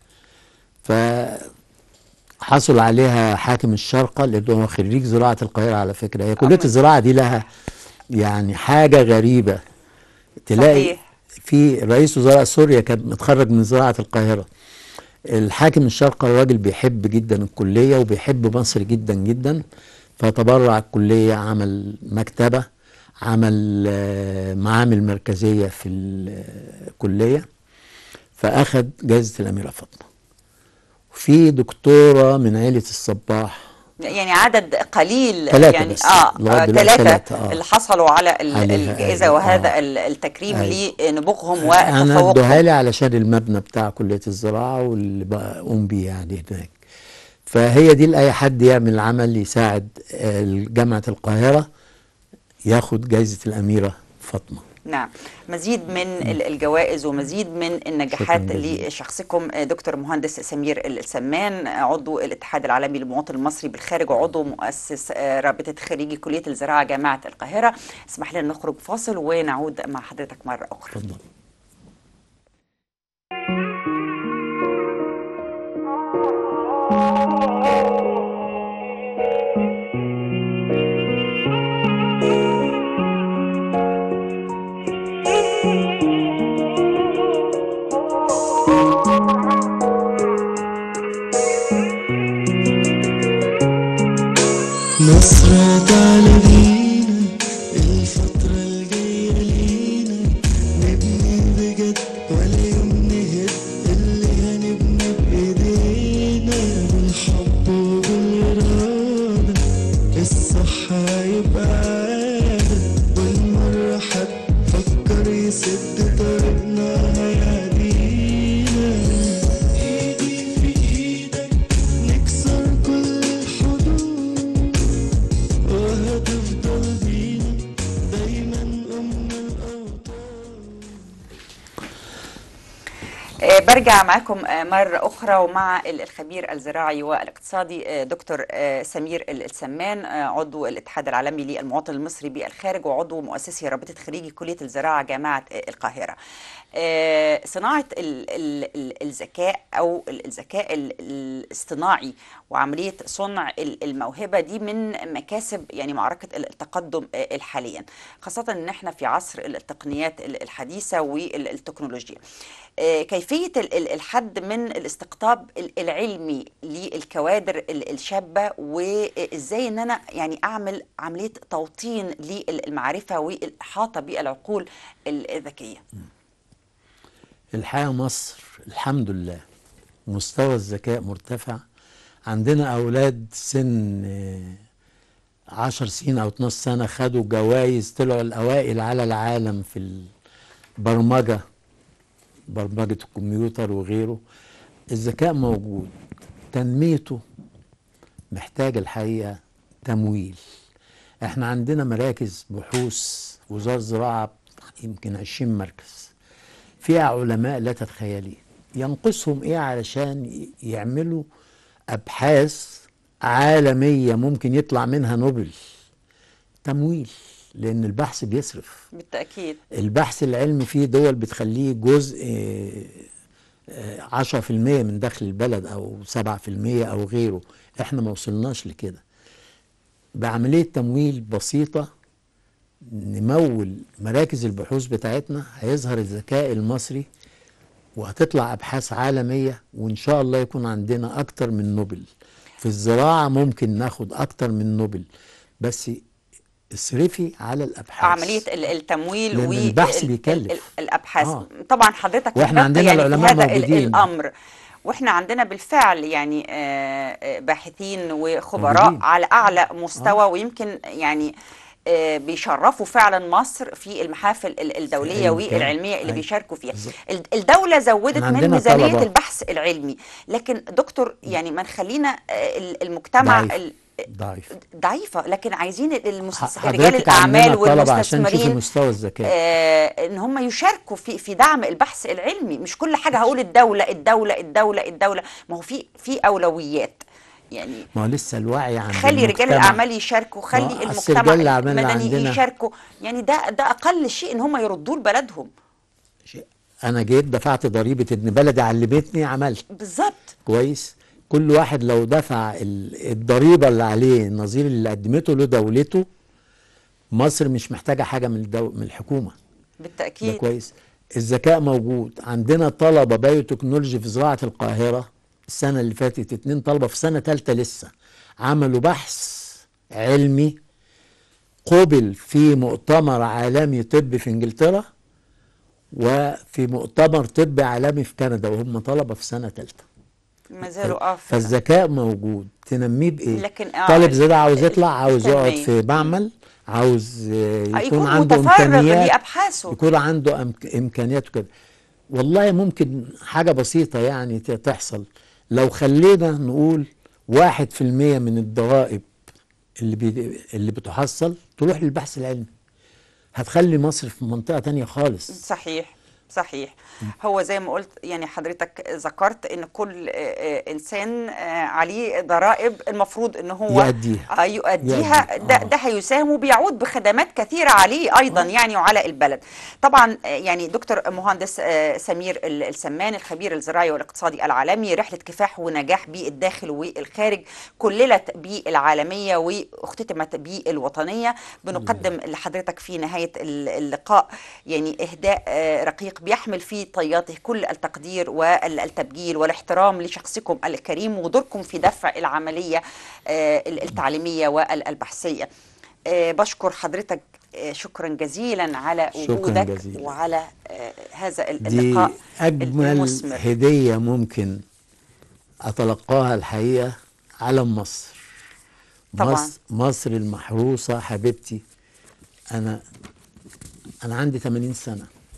Speaker 5: فحصل عليها حاكم الشرقة اللي هو خريج زراعة القاهرة على فكرة هي كلية
Speaker 4: أمال.
Speaker 5: الزراعة دي لها يعني حاجة غريبة تلاقي
Speaker 4: صحيح.
Speaker 5: في رئيس وزراء سوريا كان متخرج من زراعة القاهرة الحاكم الشرقي الراجل بيحب جدا الكلية وبيحب مصر جدا جدا فتبرع الكلية عمل مكتبة عمل آه، معامل مركزية في الكلية فأخد جائزة الأميرة فاطمة في دكتورة من عيلة الصباح
Speaker 4: يعني عدد قليل
Speaker 5: ثلاثة
Speaker 4: يعني
Speaker 5: بس.
Speaker 4: اه
Speaker 5: لغاية
Speaker 4: آه،
Speaker 5: دلوقتي
Speaker 4: ثلاثة
Speaker 5: ثلاثة، آه.
Speaker 4: اللي حصلوا على ال-
Speaker 5: عليها،
Speaker 4: الجائزة
Speaker 5: أيوة،
Speaker 4: وهذا
Speaker 5: آه.
Speaker 4: ال- التكريم
Speaker 5: أيوة.
Speaker 4: لنبوغهم
Speaker 5: انا
Speaker 4: وتفوقهم
Speaker 5: ادوها لي علشان المبنى بتاع كليه الزراعه واللي بقوم بيه يعني هناك فهي دي لاي حد يعمل عمل يساعد آه، جامعه القاهره ياخد جائزه الاميره فاطمه
Speaker 4: نعم مزيد من ال- الجوائز ومزيد من النجاحات
Speaker 5: شكراً جزيلاً.
Speaker 4: لشخصكم آه، دكتور مهندس سمير السمان آه، عضو الاتحاد العالمي للمواطن المصري بالخارج وعضو مؤسس آه، رابطة خريجي كلية الزراعة جامعة القاهرة اسمح لنا نخرج فاصل ونعود مع حضرتك مرة أخرى
Speaker 5: اتفضل
Speaker 2: مصر تعالى بينا نسد طريقنا هيعدينا ايدي في ايدك نكسر كل الحدود وهتفضل بينا دايما ام الاوطان
Speaker 4: آه، برجع معاكم آه، مرة أخرى ومع ال- الخبير الزراعي والاقتصادي آه، دكتور آه، سمير ال- السمان آه، عضو الاتحاد العالمي للمواطن المصري بالخارج وعضو مؤسسي رابطة خريجي كلية الزراعة جامعة آه، القاهرة آه، صناعة ال- ال- ال- الذكاء أو ال- الذكاء ال- الاصطناعي وعملية صنع ال- الموهبة دي من مكاسب يعني معركة التقدم آه، الحاليا خاصة ان احنا في عصر التقنيات ال- الحديثة والتكنولوجيا آه، كيفية ال- ال- الحد من الاستقطاب ال- العلمي للكوادر ال- الشابة وازاي ان انا يعني اعمل عملية توطين للمعرفة والإحاطة بالعقول ال- الذكية
Speaker 5: الحقيقة مصر الحمد لله مستوى الذكاء مرتفع عندنا أولاد سن آه، عشر سنين أو 12 سنة خدوا جوائز طلعوا الأوائل على العالم في البرمجة برمجة الكمبيوتر وغيره الذكاء موجود تنميته محتاج الحقيقة تمويل احنا عندنا مراكز بحوث وزارة الزراعة يمكن 20 مركز فيها علماء لا تتخيلي ينقصهم ايه علشان ي- يعملوا ابحاث عالمية ممكن يطلع منها نوبل تمويل لان البحث بيصرف
Speaker 4: بالتأكيد
Speaker 5: البحث العلمي فيه دول بتخليه جزء آه، آه، عشرة في المية من دخل البلد أو سبعة في المية أو غيره إحنا ما وصلناش لكده بعملية تمويل بسيطة نمول مراكز البحوث بتاعتنا هيظهر الذكاء المصري وهتطلع أبحاث عالمية وإن شاء الله يكون عندنا أكتر من نوبل في الزراعة ممكن ناخد أكتر من نوبل بس اصرفي على الأبحاث
Speaker 4: عملية ال- التمويل
Speaker 5: لأن
Speaker 4: و
Speaker 5: البحث
Speaker 4: ال-
Speaker 5: بيكلف.
Speaker 4: ال- الأبحاث
Speaker 5: آه.
Speaker 4: طبعا حضرتك
Speaker 5: وإحنا
Speaker 4: وضحت
Speaker 5: عندنا
Speaker 4: يعني في
Speaker 5: العلماء
Speaker 4: هذا ال-
Speaker 5: موجودين.
Speaker 4: الأمر واحنا عندنا بالفعل يعني آه، آه، باحثين وخبراء
Speaker 5: موجودين.
Speaker 4: على أعلى مستوى ويمكن يعني آه، بيشرفوا فعلا مصر في المحافل ال- الدولية
Speaker 5: أي مكان.
Speaker 4: والعلمية اللي
Speaker 5: أي.
Speaker 4: بيشاركوا فيها
Speaker 5: بالظبط.
Speaker 4: ال- الدولة زودت
Speaker 5: إحنا
Speaker 4: من
Speaker 5: عندنا
Speaker 4: ميزانية
Speaker 5: طلبة.
Speaker 4: البحث العلمي لكن دكتور يعني ما نخلينا آه، ال- المجتمع
Speaker 5: ضعيف.
Speaker 4: ال-
Speaker 5: ضعيف
Speaker 4: ضعيفة لكن عايزين المستس...
Speaker 5: حضرتك
Speaker 4: رجال الأعمال
Speaker 5: عندنا طلبة عشان تشوفي
Speaker 4: والمستثمرين
Speaker 5: مستوى الذكاء
Speaker 4: آه ان هم يشاركوا في في دعم البحث العلمي مش كل حاجه هقول الدوله الدوله الدوله الدوله ما هو في في اولويات يعني
Speaker 5: ما هو لسه الوعي عند
Speaker 4: خلي رجال
Speaker 5: المجتمع.
Speaker 4: الاعمال يشاركوا
Speaker 5: ما
Speaker 4: خلي
Speaker 5: أصل
Speaker 4: المجتمع
Speaker 5: رجال الأعمال
Speaker 4: المدني
Speaker 5: عندنا-
Speaker 4: يشاركوا يعني ده ده اقل شيء ان هم يردوا لبلدهم
Speaker 5: شيء. انا جيت دفعت ضريبه ان بلدي علمتني عملت
Speaker 4: بالظبط
Speaker 5: كويس كل واحد لو دفع ال- الضريبه اللي عليه النظير اللي قدمته له دولته مصر مش محتاجه حاجه من الدو... من الحكومه ده
Speaker 4: بالتاكيد
Speaker 5: كويس الذكاء موجود عندنا طلبه بايو تكنولوجي في زراعه القاهره السنه اللي فاتت اتنين طلبه في سنه ثالثه لسه عملوا بحث علمي قبل في مؤتمر عالمي طبي في انجلترا وفي مؤتمر طبي عالمي في كندا وهم طلبه في سنه ثالثه
Speaker 4: ما زالوا اه في-
Speaker 5: فالذكاء موجود تنميه بايه
Speaker 4: لكن آه،
Speaker 5: طالب زراعه عاوز
Speaker 4: ال-
Speaker 5: يطلع عاوز يقعد
Speaker 4: التنمية.
Speaker 5: في معمل عاوز آه، يكون,
Speaker 4: يكون
Speaker 5: عنده
Speaker 4: متفرغ
Speaker 5: امكانيات
Speaker 4: لابحاثه
Speaker 5: يكون عنده أمك... امكانيات وكده والله ممكن حاجه بسيطه يعني ت- تحصل لو خلينا نقول واحد في المية من الضرائب اللي بي... اللي بتحصل تروح للبحث العلمي هتخلي مصر في منطقه تانية خالص
Speaker 4: صحيح صحيح هو زي ما قلت يعني حضرتك ذكرت ان كل آه، آه، انسان آه، عليه ضرائب المفروض ان هو
Speaker 5: يؤديها.
Speaker 4: آه، يؤديها
Speaker 5: يؤدي.
Speaker 4: ده,
Speaker 5: آه.
Speaker 4: ده هيساهم وبيعود بخدمات كثيره عليه ايضا يعني وعلى البلد طبعا آه، يعني دكتور مهندس آه، سمير ال- السمان الخبير الزراعي والاقتصادي العالمي رحله كفاح ونجاح بالداخل والخارج كللت بالعالميه واختتمت بالوطنيه بنقدم لحضرتك في نهايه ال- اللقاء يعني اهداء آه، رقيق بيحمل في طياته كل التقدير والتبجيل والاحترام لشخصكم الكريم ودوركم في دفع العمليه آه، التعليميه والبحثيه آه، بشكر حضرتك آه، شكرا جزيلا على
Speaker 5: شكراً
Speaker 4: وجودك
Speaker 5: جزيلاً.
Speaker 4: وعلى آه، هذا
Speaker 5: دي
Speaker 4: اللقاء
Speaker 5: اجمل
Speaker 4: المثمر
Speaker 5: هديه ممكن اتلقاها الحقيقه علم مصر
Speaker 4: طبعاً.
Speaker 5: مصر, مصر المحروسه حبيبتي انا انا عندي 80 سنه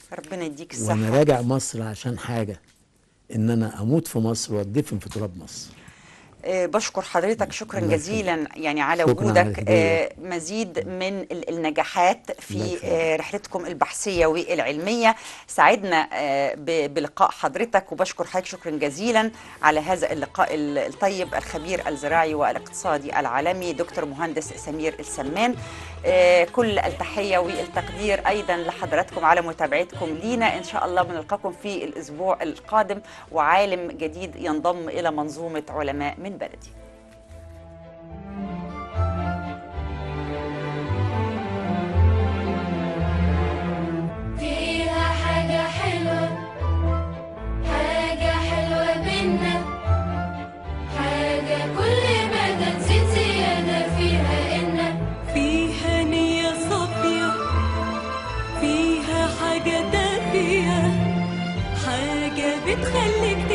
Speaker 4: ربنا يديك
Speaker 5: وانا
Speaker 4: الصحه
Speaker 5: راجع مصر عشان حاجه ان انا اموت في مصر واتدفن في تراب مصر
Speaker 4: آه، بشكر حضرتك شكرا
Speaker 5: الله
Speaker 4: جزيلا يعني على
Speaker 5: شكراً على
Speaker 4: وجودك
Speaker 5: الهدية.
Speaker 4: آه، مزيد من ال- النجاحات
Speaker 5: الله
Speaker 4: في
Speaker 5: يخليك.
Speaker 4: آه، رحلتكم البحثيه والعلميه سعدنا آه، ب- بلقاء حضرتك وبشكر حضرتك شكرا جزيلا على هذا اللقاء ال- الطيب الخبير الزراعي والاقتصادي العالمي دكتور مهندس سمير السمان آه، كل التحيه والتقدير ايضا لحضراتكم على متابعتكم لينا ان شاء الله بنلقاكم في الاسبوع القادم وعالم جديد ينضم الى منظومه علماء من بلدي
Speaker 6: فيها حاجة حلوة حاجة حلوة بينا حاجة كل ما تزيد زيادة فيها إن
Speaker 2: فيها نية صافية فيها حاجة دافية حاجة بتخليك